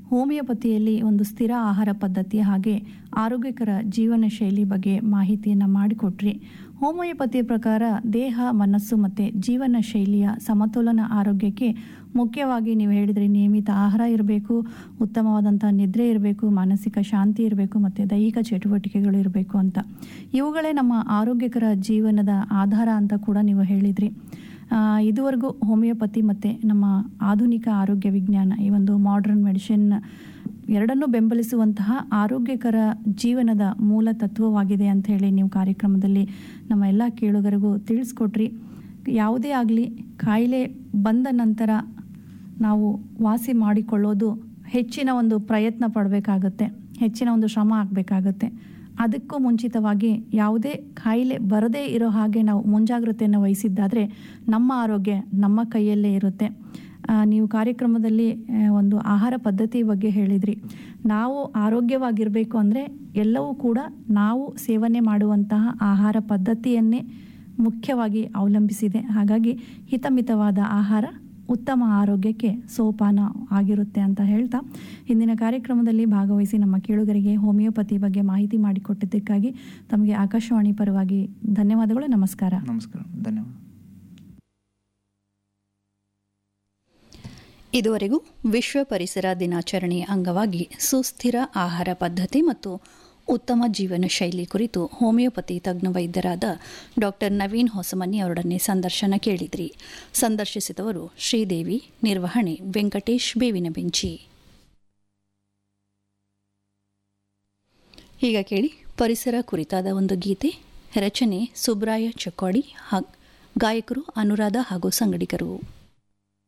ಹೋಮಿಯೋಪತಿಯಲ್ಲಿ ಒಂದು ಸ್ಥಿರ ಆಹಾರ ಪದ್ಧತಿ ಹಾಗೆ ಆರೋಗ್ಯಕರ ಜೀವನ ಶೈಲಿ ಬಗ್ಗೆ ಮಾಹಿತಿಯನ್ನು ಮಾಡಿಕೊಟ್ರಿ ಹೋಮಿಯೋಪತಿ ಪ್ರಕಾರ ದೇಹ ಮನಸ್ಸು ಮತ್ತು ಜೀವನ ಶೈಲಿಯ ಸಮತೋಲನ ಆರೋಗ್ಯಕ್ಕೆ ಮುಖ್ಯವಾಗಿ ನೀವು ಹೇಳಿದ್ರಿ ನಿಯಮಿತ ಆಹಾರ ಇರಬೇಕು ಉತ್ತಮವಾದಂಥ ನಿದ್ರೆ ಇರಬೇಕು ಮಾನಸಿಕ ಶಾಂತಿ ಇರಬೇಕು ಮತ್ತು ದೈಹಿಕ ಚಟುವಟಿಕೆಗಳು ಇರಬೇಕು ಅಂತ ಇವುಗಳೇ ನಮ್ಮ ಆರೋಗ್ಯಕರ ಜೀವನದ ಆಧಾರ ಅಂತ ಕೂಡ ನೀವು ಹೇಳಿದ್ರಿ ಆ, ಇದುವರೆಗೂ ಹೋಮಿಯೋಪತಿ ಮತ್ತು ನಮ್ಮ ಆಧುನಿಕ ಆರೋಗ್ಯ ವಿಜ್ಞಾನ ಈ ಒಂದು ಮಾಡ್ರನ್ ಮೆಡಿಸಿನ್ ಎರಡನ್ನೂ ಬೆಂಬಲಿಸುವಂತಹ ಆರೋಗ್ಯಕರ ಜೀವನದ ಮೂಲ ತತ್ವವಾಗಿದೆ ಅಂತ ಹೇಳಿ ನೀವು ಕಾರ್ಯಕ್ರಮದಲ್ಲಿ ನಮ್ಮ ಎಲ್ಲ ಕೇಳುಗರಿಗೂ ತಿಳಿಸ್ಕೊಟ್ರಿ ಯಾವುದೇ ಆಗಲಿ ಕಾಯಿಲೆ ಬಂದ ನಂತರ ನಾವು ವಾಸಿ ಮಾಡಿಕೊಳ್ಳೋದು ಹೆಚ್ಚಿನ ಒಂದು ಪ್ರಯತ್ನ ಪಡಬೇಕಾಗತ್ತೆ ಹೆಚ್ಚಿನ ಒಂದು ಶ್ರಮ ಆಗಬೇಕಾಗತ್ತೆ ಅದಕ್ಕೂ ಮುಂಚಿತವಾಗಿ ಯಾವುದೇ ಕಾಯಿಲೆ ಬರದೇ ಇರೋ ಹಾಗೆ ನಾವು ಮುಂಜಾಗ್ರತೆಯನ್ನು ವಹಿಸಿದ್ದಾದರೆ ನಮ್ಮ ಆರೋಗ್ಯ ನಮ್ಮ ಕೈಯಲ್ಲೇ ಇರುತ್ತೆ ಆ, ನೀವು ಕಾರ್ಯಕ್ರಮದಲ್ಲಿ ಆ, ಒಂದು ಆಹಾರ ಪದ್ಧತಿ ಬಗ್ಗೆ ಹೇಳಿದ್ರಿ ನಾವು ಆರೋಗ್ಯವಾಗಿರಬೇಕು ಅಂದರೆ ಎಲ್ಲವೂ ಕೂಡ ನಾವು ಸೇವನೆ ಮಾಡುವಂತಹ ಆಹಾರ ಪದ್ಧತಿಯನ್ನೇ ಮುಖ್ಯವಾಗಿ ಅವಲಂಬಿಸಿದೆ ಹಾಗಾಗಿ ಹಿತಮಿತವಾದ ಆಹಾರ ಉತ್ತಮ ಆರೋಗ್ಯಕ್ಕೆ ಸೋಪಾನ ಆಗಿರುತ್ತೆ ಅಂತ ಹೇಳ್ತಾ ಇಂದಿನ ಕಾರ್ಯಕ್ರಮದಲ್ಲಿ ಭಾಗವಹಿಸಿ ನಮ್ಮ ಕೇಳುಗರಿಗೆ ಹೋಮಿಯೋಪತಿ ಬಗ್ಗೆ ಮಾಹಿತಿ ಮಾಡಿಕೊಟ್ಟಿದ್ದಕ್ಕಾಗಿ ತಮಗೆ ಆಕಾಶವಾಣಿ ಪರವಾಗಿ ಧನ್ಯವಾದಗಳು ನಮಸ್ಕಾರ ನಮಸ್ಕಾರ ಧನ್ಯವಾದ ಇದುವರೆಗೂ ವಿಶ್ವ ಪರಿಸರ ದಿನಾಚರಣೆಯ ಅಂಗವಾಗಿ ಸುಸ್ಥಿರ ಆಹಾರ ಪದ್ಧತಿ ಮತ್ತು ಉತ್ತಮ ಜೀವನ ಶೈಲಿ ಕುರಿತು ಹೋಮಿಯೋಪತಿ ತಜ್ಞ ವೈದ್ಯರಾದ ಡಾಕ್ಟರ್ ನವೀನ್ ಹೊಸಮನಿ ಅವರೊಡನೆ ಸಂದರ್ಶನ ಕೇಳಿದ್ರಿ ಸಂದರ್ಶಿಸಿದವರು ಶ್ರೀದೇವಿ ನಿರ್ವಹಣೆ ವೆಂಕಟೇಶ್ ಬೇವಿನ ಬೆಂಚಿ ಈಗ ಕೇಳಿ ಪರಿಸರ ಕುರಿತಾದ ಒಂದು ಗೀತೆ ರಚನೆ ಸುಬ್ರಾಯ ಚಕ್ಕೋಡಿ ಹಾಗ್ ಗಾಯಕರು ಅನುರಾಧ ಹಾಗೂ ಸಂಗಡಿಗರು